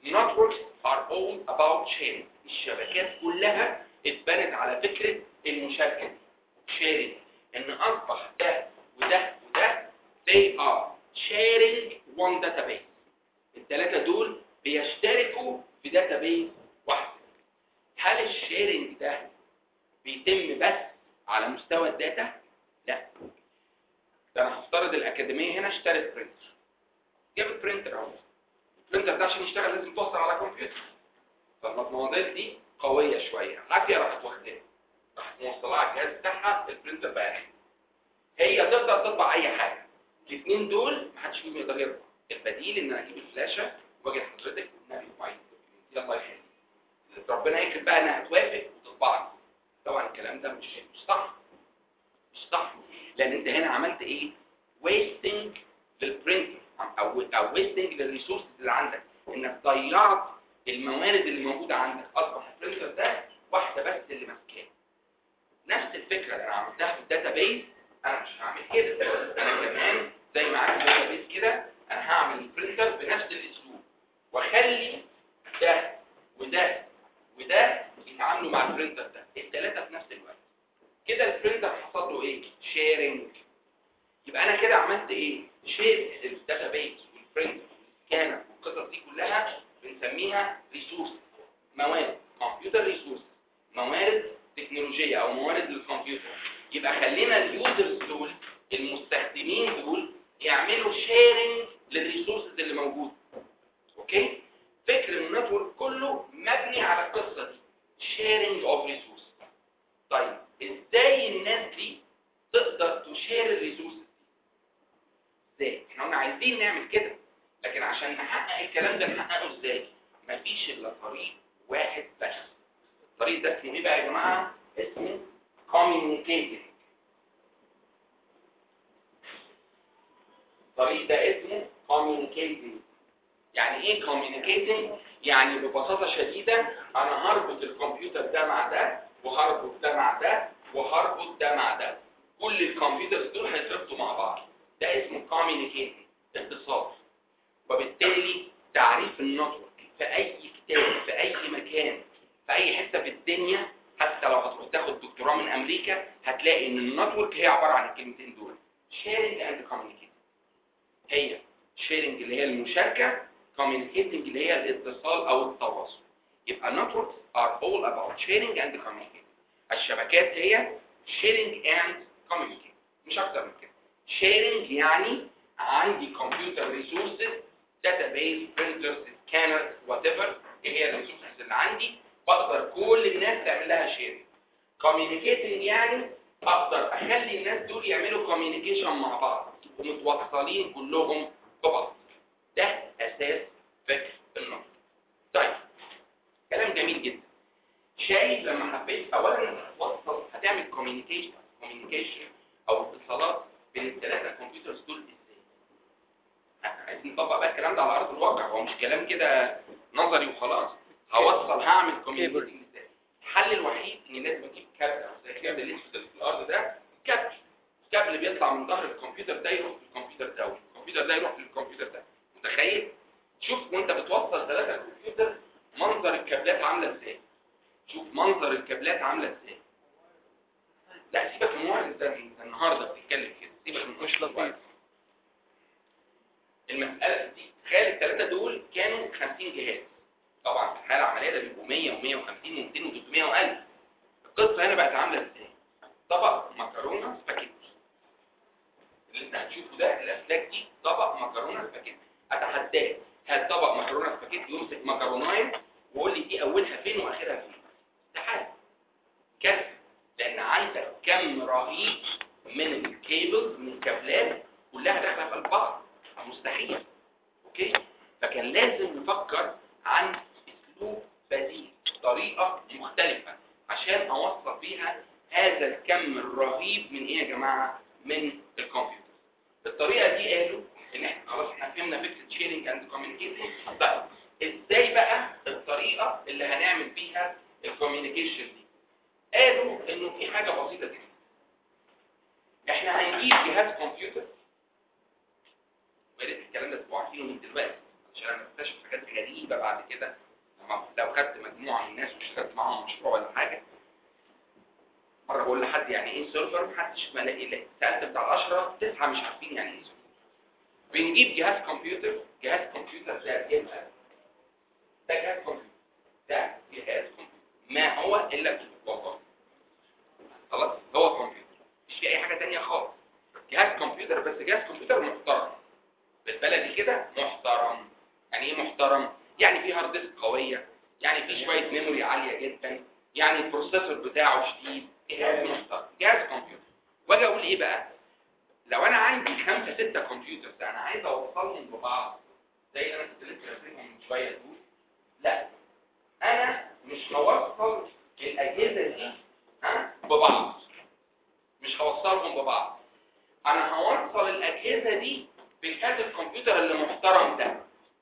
Speaker 1: networks are all about sharing الشبكات كلها اتبنت على فكرة المشاركة دي sharing ان اصبح ده وده وده they are sharing one database الثلاثة دول بيشتركوا في database واحد هل الشيرنج ده بيتم بس على مستوى الداتا؟ لا ده انا هفترض الاكاديميه هنا اشترت برينتر جابت برينتر اهو البرينتر ده عشان يشتغل لازم توصل على كمبيوتر فالمواضيع دي قويه شويه عافيه راحت واخداها راحت موصلها على الجهاز بتاعها البرينتر بقى ناحية. هي تقدر تطبع اي حاجه الاثنين دول محدش فيهم يقدر يطبع البديل ان انا اجيب الفلاشه واجي لحضرتك والنبي معين يلا يخليك ربنا يكتب بقى انها توافق وتطبع لي. طبعا الكلام ده مش مش صح مش صح لان انت هنا عملت ايه ويستنج للبرنتر او او ويستنج للريسورسز اللي عندك انك ضيعت الموارد اللي موجوده عندك اصبح البرنتر ده واحده بس اللي ماسكاه نفس الفكره اللي انا عملتها في الداتابيز انا مش هعمل كده انا كمان زي ما عملت الداتابيز كده انا هعمل البرنتر بنفس الاسلوب واخلي ده وده وده يتعاملوا مع البرنتر ده الثلاثه في نفس الوقت كده البرنتر حصل له ايه شيرنج يبقى انا كده عملت ايه شير الداتابيز والبرنتر والسكانر والقصص دي كلها بنسميها ريسورس موارد كمبيوتر ريسورس موارد تكنولوجيه او موارد للكمبيوتر يبقى خلينا اليوزرز دول المستخدمين دول يعملوا شيرنج للريسورسز اللي موجوده اوكي فكر النتورك كله مبني على القصه دي sharing of resources طيب ازاي الناس دي تقدر تشير الريسورسز دي ازاي احنا قلنا عايزين نعمل كده لكن عشان نحقق الكلام ده نحققه ازاي مفيش الا طريق واحد بس الطريق ده اسمه ايه بقى يا جماعه اسمه communicating الطريق ده اسمه communicating يعني ايه communicating يعني ببساطة شديدة انا هربط الكمبيوتر ده مع ده وهربط ده مع ده وهربط ده مع ده كل الكمبيوترز دول هيتربطوا مع بعض ده اسمه communicating اتصال وبالتالي تعريف النتورك في اي كتاب في اي مكان في اي حتة في الدنيا حتى لو هتروح تاخد دكتوراه من امريكا هتلاقي ان النتورك هي عبارة عن الكلمتين دول sharing and communicating هي sharing اللي هي المشاركة communicating اللي هي الاتصال او التواصل يبقى networks are all about sharing and communicating الشبكات هي sharing and communicating مش اكتر من كده sharing يعني عندي كمبيوتر ريسورسز database printers scanners whatever ايه هي الريسورسز اللي عندي بقدر كل الناس تعمل لها sharing communicating يعني اقدر اخلي الناس دول يعملوا communication مع بعض ومتوصلين كلهم ببعض ده اساس فكر النظر طيب كلام جميل جدا شايف لما حبيت اولا توصل هتعمل كوميونيكيشن كوميونيكيشن او اتصالات بين الثلاثه كمبيوترز دول ازاي عايزين نطبق بقى الكلام ده على ارض الواقع هو مش كلام كده نظري وخلاص هوصل هعمل كوميونيكيشن ازاي الحل الوحيد اني لازم اجيب كابل او زي الكابل اللي في الارض ده كابل الكابل بيطلع من ظهر الكمبيوتر ده يروح للكمبيوتر ده والكمبيوتر ده يروح للكمبيوتر ده متخيل شوف وانت بتوصل ثلاثة كمبيوتر منظر الكابلات عاملة ازاي شوف منظر الكابلات عاملة ازاي لا سيبك من واحد ده انت النهارده بتتكلم كده سيبك من
Speaker 2: مش لطيف.
Speaker 1: المسألة دي تخيل الثلاثة دول كانوا 50 جهاز طبعا في الحالة العملية ده بيبقوا 100 و150 و200 و300 و1000 القصة هنا بقت عاملة ازاي طبق مكرونة سباكيتي اللي انت هتشوفه ده الاسلاك دي طبق مكرونة سباكيتي اتحداك هات طبق مكرونه سباكيتي يمسك مكرونايه وقول لي دي اولها فين واخرها فين استحاله كارثه لان عندك كم رهيب من الكيبلز من الكابلات كلها داخله في البعض مستحيل اوكي فكان لازم نفكر عن اسلوب بديل طريقه مختلفه عشان اوصل بيها هذا الكم الرهيب من ايه يا جماعه من الكمبيوتر الطريقه دي قالوا ان احنا خلاص احنا فهمنا فكره شيرنج اند كوميونيكيشن طيب ازاي بقى الطريقه اللي هنعمل بيها الكوميونيكيشن دي قالوا انه في حاجه بسيطه جدا احنا هنجيب جهاز كمبيوتر ويا ريت الكلام ده تبقوا عارفينه من دلوقتي عشان انا بكتشف حاجات غريبه غريبه بعد كده لما لو خدت مجموعه من الناس واشتغلت معاهم مشروع ولا حاجه مره بقول لحد يعني ايه سيرفر محدش ما لاقي لا سالت بتاع 10 تسعه مش عارفين يعني ايه سيرفر بنجيب جهاز كمبيوتر جهاز كمبيوتر ده يبقى ده جهاز كمبيوتر ده جهاز كمبيوتر ما هو الا وظائف خلاص هو كمبيوتر مش في اي حاجه تانية خالص جهاز كمبيوتر بس جهاز كمبيوتر محترم بالبلدي كده محترم يعني ايه محترم يعني فيه هارد ديسك قويه يعني فيه شويه ميموري عاليه جدا يعني البروسيسور بتاعه شديد جهاز محترم جهاز كمبيوتر واجي اقول ايه بقى لو انا عندي خمسة ستة كمبيوترز انا عايز اوصلهم ببعض زي اللي انا كنت لسه راسمهم من شويه دول لا انا مش هوصل الاجهزه دي ها ببعض مش هوصلهم ببعض انا هوصل الاجهزه دي بجهاز الكمبيوتر اللي محترم ده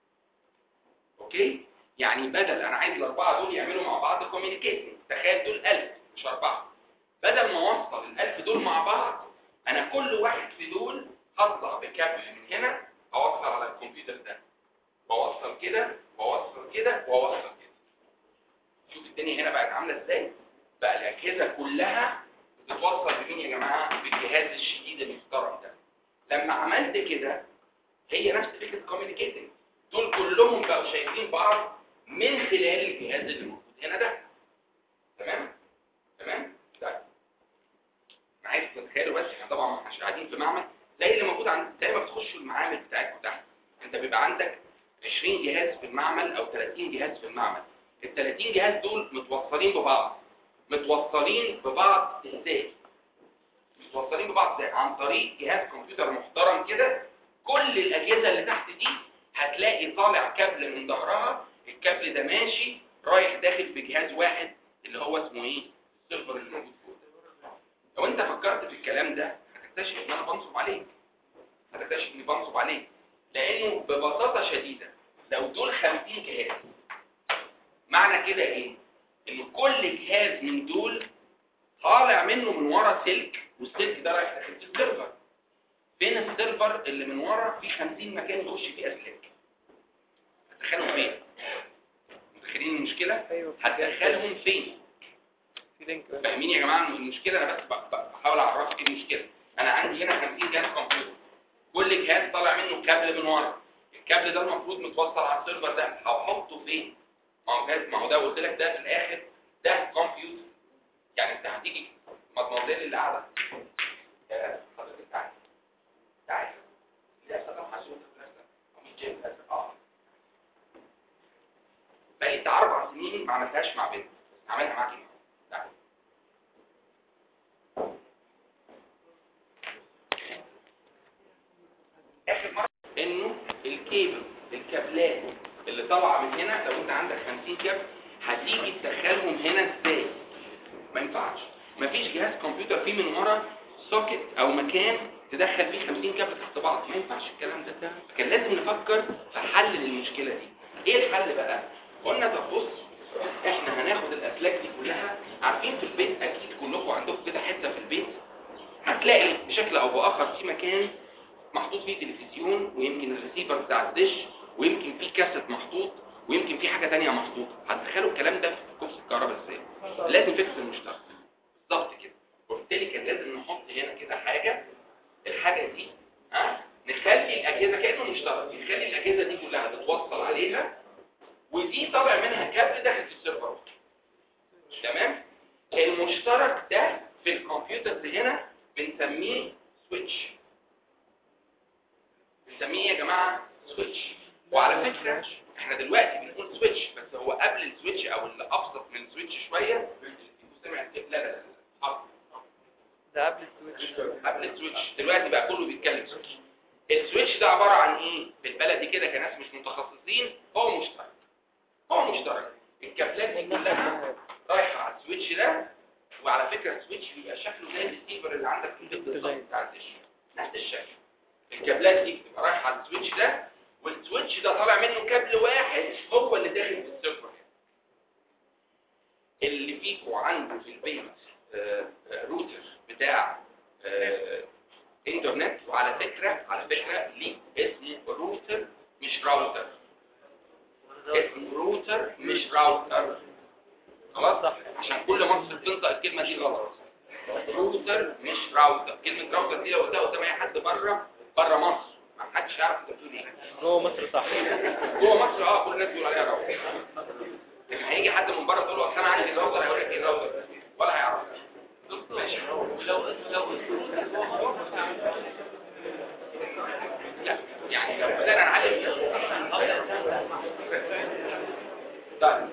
Speaker 1: اوكي يعني بدل انا عايز الاربعه دول يعملوا مع بعض كوميونيكيشن تخيل دول 1000 مش اربعه بدل ما اوصل ال1000 دول مع بعض انا كل واحد في دول هطلع بكابل من هنا اوصل على الكمبيوتر ده واوصل كده واوصل كده واوصل كده شوف الدنيا هنا بقت عامله ازاي بقى الاجهزه كلها بتتوصل بمين يا جماعه بالجهاز الشديد المحترم ده لما عملت كده هي نفس فكره كوميونيكيتنج دول كلهم بقوا شايفين بعض من خلال الجهاز اللي موجود هنا ده تمام تمام طيب انا عايز تتخيلوا بس احنا طبعا مش قاعدين في معمل زي اللي موجود عند زي ما بتخشوا المعامل بتاعتكم تحت انت بيبقى عندك 20 جهاز في المعمل او 30 جهاز في المعمل ال 30 جهاز دول متوصلين ببعض متوصلين ببعض ازاي متوصلين ببعض ازاي عن طريق جهاز كمبيوتر محترم كده كل الاجهزه اللي تحت دي هتلاقي طالع كابل من ظهرها الكابل ده ماشي رايح داخل في جهاز واحد اللي هو اسمه ايه السيرفر اللي موجود فوق لو انت فكرت في الكلام ده هتكتشف ان انا بنصب عليك هتكتشف اني بنصب عليك لانه ببساطه شديده لو دول 50 جهاز معنى كده ايه ان كل جهاز من دول طالع منه من ورا سلك والسلك ده رايح داخل في السيرفر بين السيرفر اللي من ورا في 50 مكان يخش فيه اسلاك هتدخلهم فين متخيلين المشكله
Speaker 2: ايوه
Speaker 1: هتدخلهم فين
Speaker 2: في لينك
Speaker 1: فاهمين يا جماعه إن المشكله انا بس ب- ب- بحاول اعرفك ايه المشكله انا عندي هنا 50 جهاز كمبيوتر كل جهاز طالع منه كابل من ورا الكابل ده المفروض متوصل على السيرفر ده هحطه فين ما هو جهاز ما هو ده قلت لك ده في الاخر ده كمبيوتر يعني انت هتيجي مضمضين اللي قاعده يا حضرتك تعالى تعالى لا استخدم حاسوب نفسك مش جايب نفسك اه بقيت اربع سنين ما عملتهاش مع بنت عملها معاك ايه تعالى اخر مره انه الكيبل الكابلات اللي طالعه من هنا لو انت عندك 50 كابل هتيجي تدخلهم هنا ازاي ما ينفعش مفيش جهاز كمبيوتر فيه من ورا سوكت او مكان تدخل فيه 50 كابل تحت بعض ما ينفعش الكلام ده كان لازم نفكر في حل للمشكله دي ايه الحل بقى قلنا طب بص احنا هناخد الاسلاك دي كلها عارفين في البيت اكيد كلكم عندكم كده حته في البيت هتلاقي بشكل او باخر في مكان محطوط فيه تلفزيون ويمكن الريسيفر بتاع الدش ويمكن فيه كاسيت محطوط ويمكن فيه حاجه تانية محطوطه هتدخلوا الكلام ده في كوبس الكهرباء ازاي لازم فكس المشترك بالظبط كده وبالتالي كان لازم نحط هنا كده حاجه الحاجه دي ها نخلي الاجهزه كانه مشترك نخلي الاجهزه دي كلها تتوصل عليها ودي طالع منها كابل داخل في السيرفر تمام المشترك ده في الكمبيوتر هنا بنسميه سويتش بنسميه ايه يا جماعه سويتش وعلى فكره احنا دلوقتي بنقول سويتش بس هو قبل السويتش او اللي ابسط من السويتش شويه سمع لا لا لا لا
Speaker 2: ده قبل السويتش
Speaker 1: قبل السويتش دلوقتي بقى كله بيتكلم سويتش السويتش ده عباره عن ايه بالبلدي كده كناس مش متخصصين هو مشترك هو مشترك الكابلات دي كلها رايحه على السويتش ده وعلى فكره السويتش بيبقى شكله زي الريسيفر اللي عندك في البيت بالظبط بتاع الدش نفس الشكل الكابلات دي بتبقى رايحه على السويتش ده والسويتش ده طالع منه كابل واحد هو اللي داخل في السيرفر اللي فيكم عنده في البيت آه، آه، روتر بتاع آه، انترنت وعلى فكرة على فكرة ليه اسمه روتر مش راوتر اسم راوتر خلاص
Speaker 2: صح.
Speaker 1: عشان كل مصر بتنطق الكلمه دي غلط روتر مش راوتر كلمه راوتر دي لو قلتها قدام اي حد بره بره مصر ما حدش يعرف انت بتقول ايه
Speaker 2: جوه مصر صح
Speaker 1: جوه مصر اه كل الناس بيقولوا عليها راوتر لكن هيجي حد من بره تقول له اصل انا عندي راوتر هيقول لك ايه راوتر ولا هيعرف ماشي
Speaker 3: لو لو
Speaker 1: لا يعني لو بدأنا نعلم طيب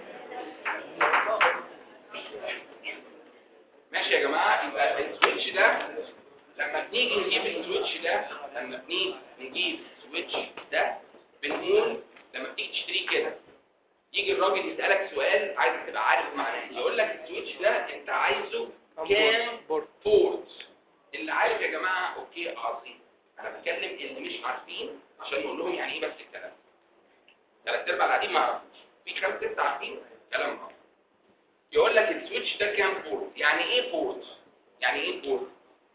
Speaker 1: ماشي يا جماعة يبقى السويتش ده لما بنيجي نجيب السويتش ده لما بنيجي نجيب السويتش ده بنقول لما بتيجي تشتريه كده يجي الراجل يسألك سؤال عايز تبقى عارف معناه يقول لك السويتش ده انت عايزه كام
Speaker 2: بورد
Speaker 1: بورت اللي عارف يا جماعة اوكي عظيم انا بتكلم اللي مش عارفين عشان نقول لهم يعني ايه بس الكلام ثلاث ارباع القاعدين ما يعرفوش في خمس ست عارفين كلام غلط يقول لك السويتش ده كام بورت يعني ايه بورت يعني ايه بورت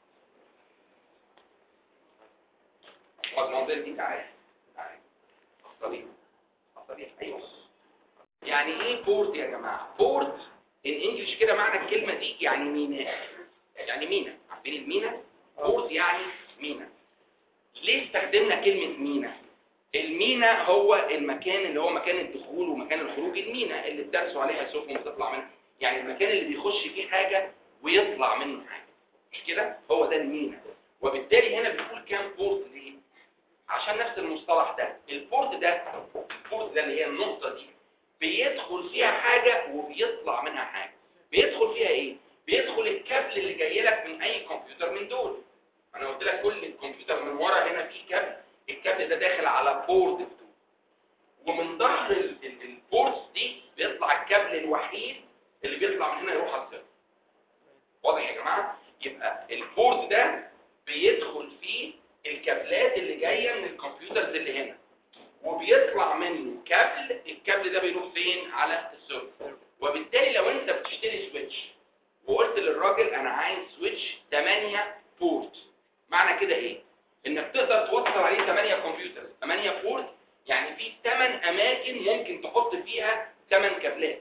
Speaker 1: هو الموضوع دي تعالى تعالى الصليب الصليب ايوه يعني ايه بورت يا جماعه بورت ان انجلش كده معنى الكلمه دي يعني ميناء يعني مينا عارفين المينا بورت يعني مينا ليه استخدمنا كلمه مينا المينا هو المكان اللي هو مكان الدخول ومكان الخروج المينا اللي بترسوا عليها السفن وتطلع منها يعني المكان اللي بيخش فيه حاجه ويطلع منه حاجه مش كده هو ده المينا وبالتالي هنا بنقول كام بورت ليه عشان نفس المصطلح ده البورت ده البورت ده اللي هي النقطه دي بيدخل فيها حاجة وبيطلع منها حاجة بيدخل فيها ايه بيدخل الكابل اللي جاي لك من اي كمبيوتر من دول انا قلت لك كل الكمبيوتر من ورا هنا فيه كابل الكابل ده داخل على بورد بتوع ومن ظهر ال- ال- البوردز دي بيطلع الكابل الوحيد اللي بيطلع من هنا يروح على السيرفر واضح يا جماعه يبقى البورد ده بيدخل فيه الكابلات اللي جايه من الكمبيوترز اللي هنا وبيطلع منه كابل الكابل ده بيروح فين على السيرفر وبالتالي لو انت بتشتري سويتش وقلت للراجل انا عايز سويتش 8 بورت معنى كده ايه انك تقدر توصل عليه 8 كمبيوتر 8 بورت يعني في 8 اماكن ممكن تحط فيها 8 كابلات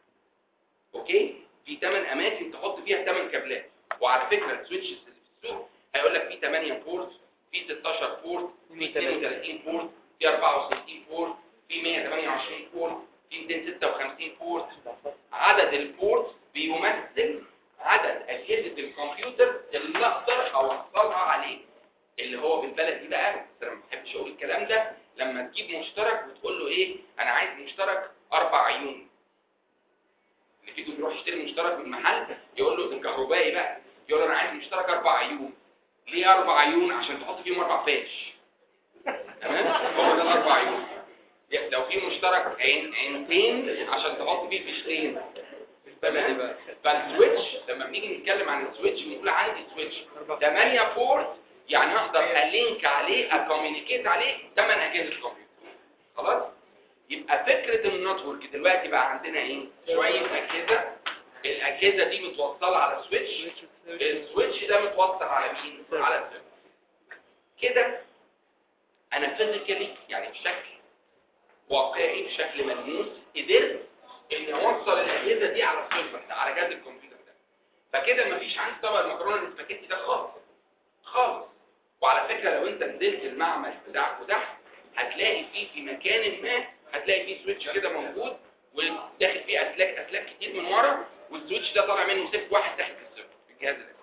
Speaker 1: اوكي في 8 اماكن تحط فيها 8 كابلات وعلى فكره السويتشز اللي في السوق هيقول لك في 8 بورت في 16 بورت في 32 بورت في 64 بورت في 128 بورت في 256 بورت عدد البورت بيمثل عدد أجهزة الكمبيوتر اللي أقدر أوصلها عليه اللي هو بالبلدي بقى بس أنا ما بحبش أقول الكلام ده لما تجيب مشترك وتقول له إيه أنا عايز مشترك أربع عيون اللي فيكم بيروح يشتري مشترك من محل يقول له الكهربائي بقى يقول له أنا عايز مشترك أربع عيون ليه أربع عيون عشان تحط فيهم أربع فاش تمام هو ده الأربع عيون لو في مشترك عين عينتين عشان تحط فيه فيشتين تمام فالسويتش لما بنيجي نتكلم عن السويتش بنقول عندي سويتش 8 بورت يعني اقدر الينك عليه اكوميونيكيت عليه 8 اجهزه كمبيوتر خلاص يبقى فكره النتورك دلوقتي بقى عندنا ايه شويه اجهزه الاجهزه دي متوصله على سويتش السويتش ده متوصل على مين على السيرفر كده انا فيزيكالي يعني بشكل واقعي بشكل ملموس قدرت اني اوصل الاجهزه دي على السيرفر ده على جهاز الكمبيوتر ده فكده مفيش عندي طبق المكرونه الاسباجيتي ده خالص خالص وعلى فكره لو انت نزلت المعمل بتاعك تحت هتلاقي فيه في مكان ما هتلاقي فيه سويتش كده موجود وداخل فيه اسلاك اسلاك كتير من ورا والسويتش ده طالع منه سلك واحد تحت السيرفر في الجهاز ده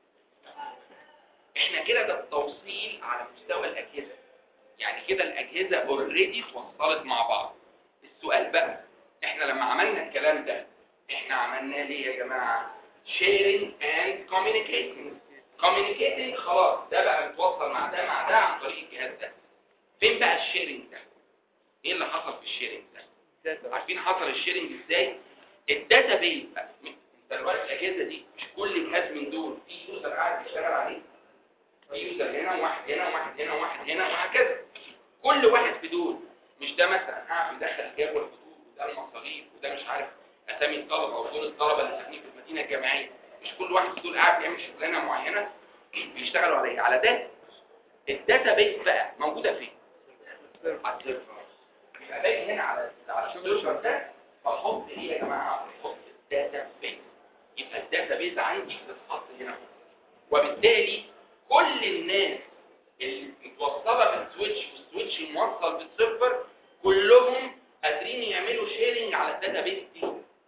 Speaker 1: احنا كده ده التوصيل على مستوى الاجهزه يعني كده الاجهزه اوريدي اتوصلت مع بعض السؤال بقى احنا لما عملنا الكلام ده احنا عملناه ليه يا جماعه sharing and communicating communicating خلاص ده بقى متوصل مع ده مع ده عن طريق الجهاز ده فين بقى الشيرنج ده ايه اللي حصل في الشيرنج ده عارفين حصل الشيرنج ازاي الداتا بيز بقى انت دلوقتي الاجهزه دي مش كل جهاز من دول في يوزر قاعد بيشتغل عليه في يوزر هنا وواحد هنا وواحد هنا وواحد هنا وهكذا كل واحد في دول مش ده مثلا قاعد بيدخل جدول الخطوط وده المصاريف وده مش عارف اسامي الطلبه او دول الطلبه اللي ساكنين في المدينه الجامعيه مش كل واحد في دول قاعد بيعمل شغلانه معينه بيشتغلوا عليها على ده الداتا بيس بقى موجوده فين على السيرفر يبقى باقي هنا على على السيرفر ده بحط ايه يا جماعه بحط الداتا بيز يبقى الداتا بيز عندي بتتحط هنا وبالتالي كل الناس اللي متوصله بالسويتش والسويتش موصل بالسيرفر كلهم قادرين يعملوا شيرنج على الداتا بيز دي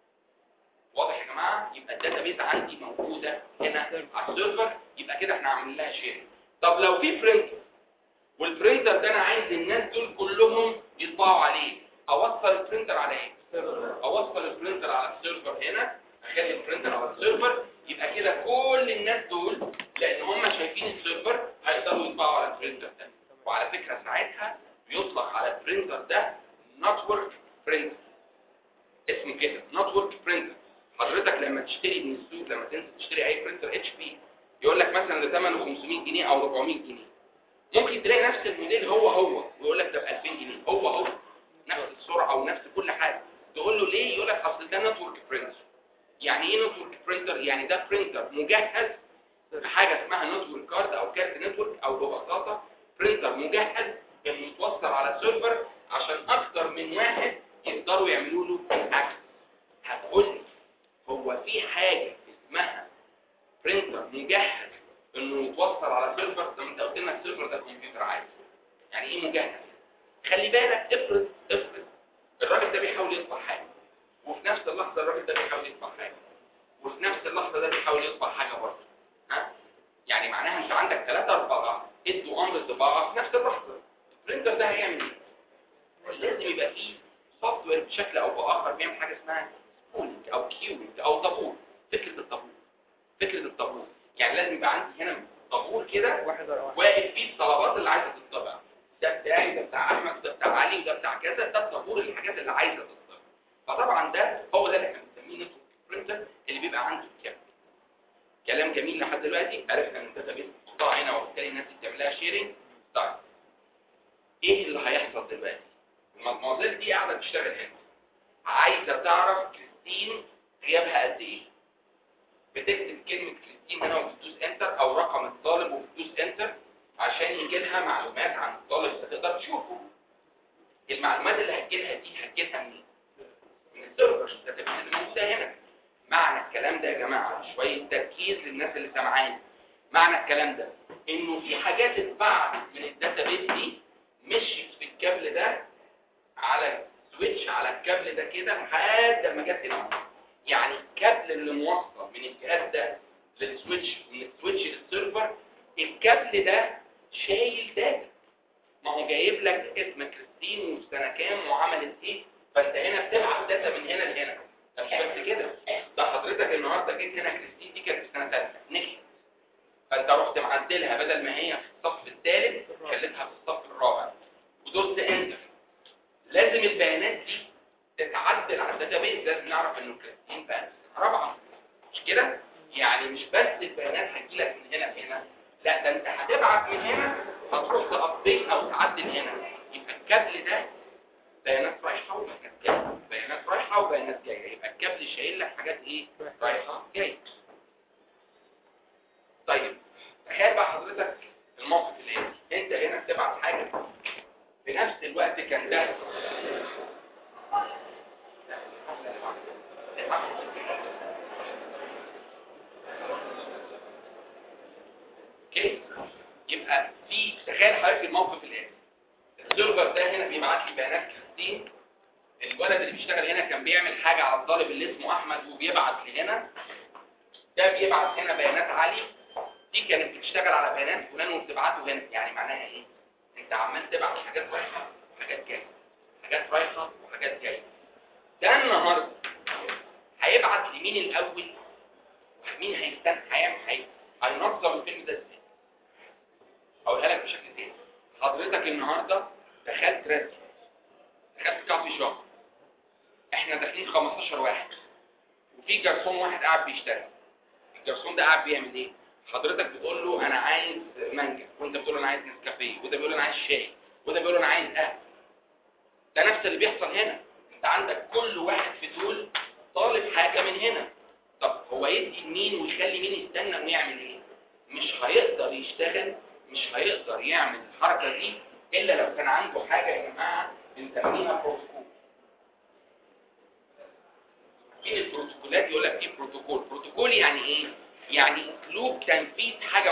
Speaker 1: واضح يا جماعه يبقى الداتا بيز عندي موجوده هنا على السيرفر يبقى كده احنا عاملين لها شيرنج طب لو في برينتر والبرينتر ده انا عايز الناس دول كلهم يطبعوا عليه اوصل البرينتر على ايه اوصل البرينتر على السيرفر هنا اخلي البرينتر على السيرفر يبقى كده كل الناس دول لان هم شايفين السيرفر هيقدروا يطبعوا على البرينتر ده وعلى فكره ساعتها بيطلق على البرينتر ده نتورك برينتر اسمه كده نتورك برينتر حضرتك لما تشتري من السوق لما تنزل تشتري اي برينتر اتش بي يقول لك مثلا ده ثمنه 500 جنيه او 400 جنيه ممكن تلاقي نفس الموديل هو هو ويقول لك ده ب 2000 جنيه هو هو نفس السرعه ونفس كل حاجه تقول له ليه يقول لك اصل ده نتورك برينتر يعني ايه نتورك برينتر يعني ده برينتر مجهز بحاجه اسمها نتورك كارد او كارت نتورك او ببساطه برينتر مجهز انه يتوصل على السيرفر عشان اكتر من واحد يقدروا يعملوا له اكسس هتقول لي هو في حاجه اسمها برينتر مجهز انه يتوصل على سيرفر طب انت قلت لنا السيرفر ده كمبيوتر عادي يعني ايه مجهز خلي بالك افرض افرض الراجل ده بيحاول يطبع حاجه وفي نفس اللحظه الراجل ده بيحاول يطبع حاجه وفي نفس اللحظه ده بيحاول يطبع حاجه برضه ها يعني معناها انت عندك ثلاثة أربعة ادوا أمر الطباعة في نفس اللحظة البرينتر ده هيعمل ايه؟ لازم يبقى فيه سوفت وير بشكل أو بآخر بيعمل حاجة اسمها سبولينج أو كيوينج أو طابور فكرة الطابور فكرة الطابور يعني لازم يبقى عندي هنا طابور كده
Speaker 2: واحد ورا واحد
Speaker 1: واقف فيه الطلبات اللي عايزة تطبع ده بتاعي ده بتاع أحمد وده بتاع علي وده بتاع كذا ده الطابور الحاجات اللي عايزة تطبع فطبعا ده هو ده اللي احنا بنسميه نتورك برينتر اللي بيبقى عنده الكامل كلام جميل لحد دلوقتي عرفنا ان الداتابيس محطوطه هنا وبالتالي الناس دي بتعمل لها شيرنج طيب ايه اللي هيحصل دلوقتي المدموزيل دي قاعده بتشتغل هنا عايزه تعرف كريستين غيابها قد ايه بتكتب كلمه كريستين هنا وبتدوس انتر او رقم الطالب وبتدوس انتر عشان يجي لها معلومات عن الطالب اللي تقدر تشوفه المعلومات اللي هتجيلها دي هتجيلها منين من السيرفر الداتابيس اللي موجوده هنا معنى الكلام ده يا جماعة شوية تركيز للناس اللي سامعاني معنى الكلام ده انه في حاجات اتبعت من الداتابيس دي مشيت في الكابل ده على سويتش على الكابل ده كده لحد ما جت هنا يعني الكابل اللي موصل من الجهاز ده للسويتش من السويتش للسيرفر الكابل ده شايل داتا ما هو جايب لك اسم كريستين وسنه كام وعملت ايه فانت هنا بتبعت داتا من هنا لهنا ده مش بس كده ده حضرتك النهارده جيت هنا كريستين دي كانت في سنه ثالثه نجحت فانت رحت معدلها بدل ما هي في الصف الثالث خليتها في الصف الرابع ودوست انتر لازم البيانات دي تتعدل على الداتابيز لازم نعرف انه كريستين بقى في سنه رابعه مش كده يعني مش بس البيانات هتجيلك من هنا لهنا لا ده انت هتبعت من هنا هتروح تابديت او تعدل هنا يبقى الكابل ده بيانات رايحه وبيانات جايه بيانات رايحه وبيانات جايه يبقى الكابل شايل لك حاجات ايه رايحه جايه طيب تخيل بقى حضرتك الموقف اللي هنا انت هنا بتبعت حاجه في نفس الوقت كان ده اوكي يبقى في تخيل حضرتك الموقف اللي هنا السيرفر ده هنا بيبعت لي بيانات كريستين الولد اللي بيشتغل هنا كان بيعمل حاجة على الطالب اللي اسمه احمد وبيبعت لهنا ده بيبعت هنا بيانات علي دي كانت بتشتغل على بيانات فلان وبتبعته هنا يعني معناها ايه انت عمال تبعت حاجات رايحه وحاجات جايه حاجات رايحه وحاجات جايه ده النهارده هيبعت لمين الاول مين هيستنى هيعمل هي هينظم الفيلم ده ازاي اقولها لك بشكل تاني حضرتك النهارده دخلت رسم دخلت كافي شوب احنا داخلين 15 واحد وفي جرسون واحد قاعد بيشتغل الجرسون ده قاعد بيعمل ايه حضرتك بتقول له انا عايز مانجا وانت بتقول له انا عايز نسكافيه وده بيقول له انا عايز شاي وده بيقول له انا عايز قهوه ده نفس اللي بيحصل هنا انت عندك كل واحد في دول طالب حاجه من هنا طب هو يدي لمين ويخلي مين يستنى ويعمل ايه مش هيقدر يشتغل مش هيقدر يعمل الحركه دي الا لو كان عنده حاجه يا جماعه بنسميها بروتوكول فين البروتوكولات يقول لك ايه بروتوكول بروتوكول يعني ايه يعني اسلوب تنفيذ حاجه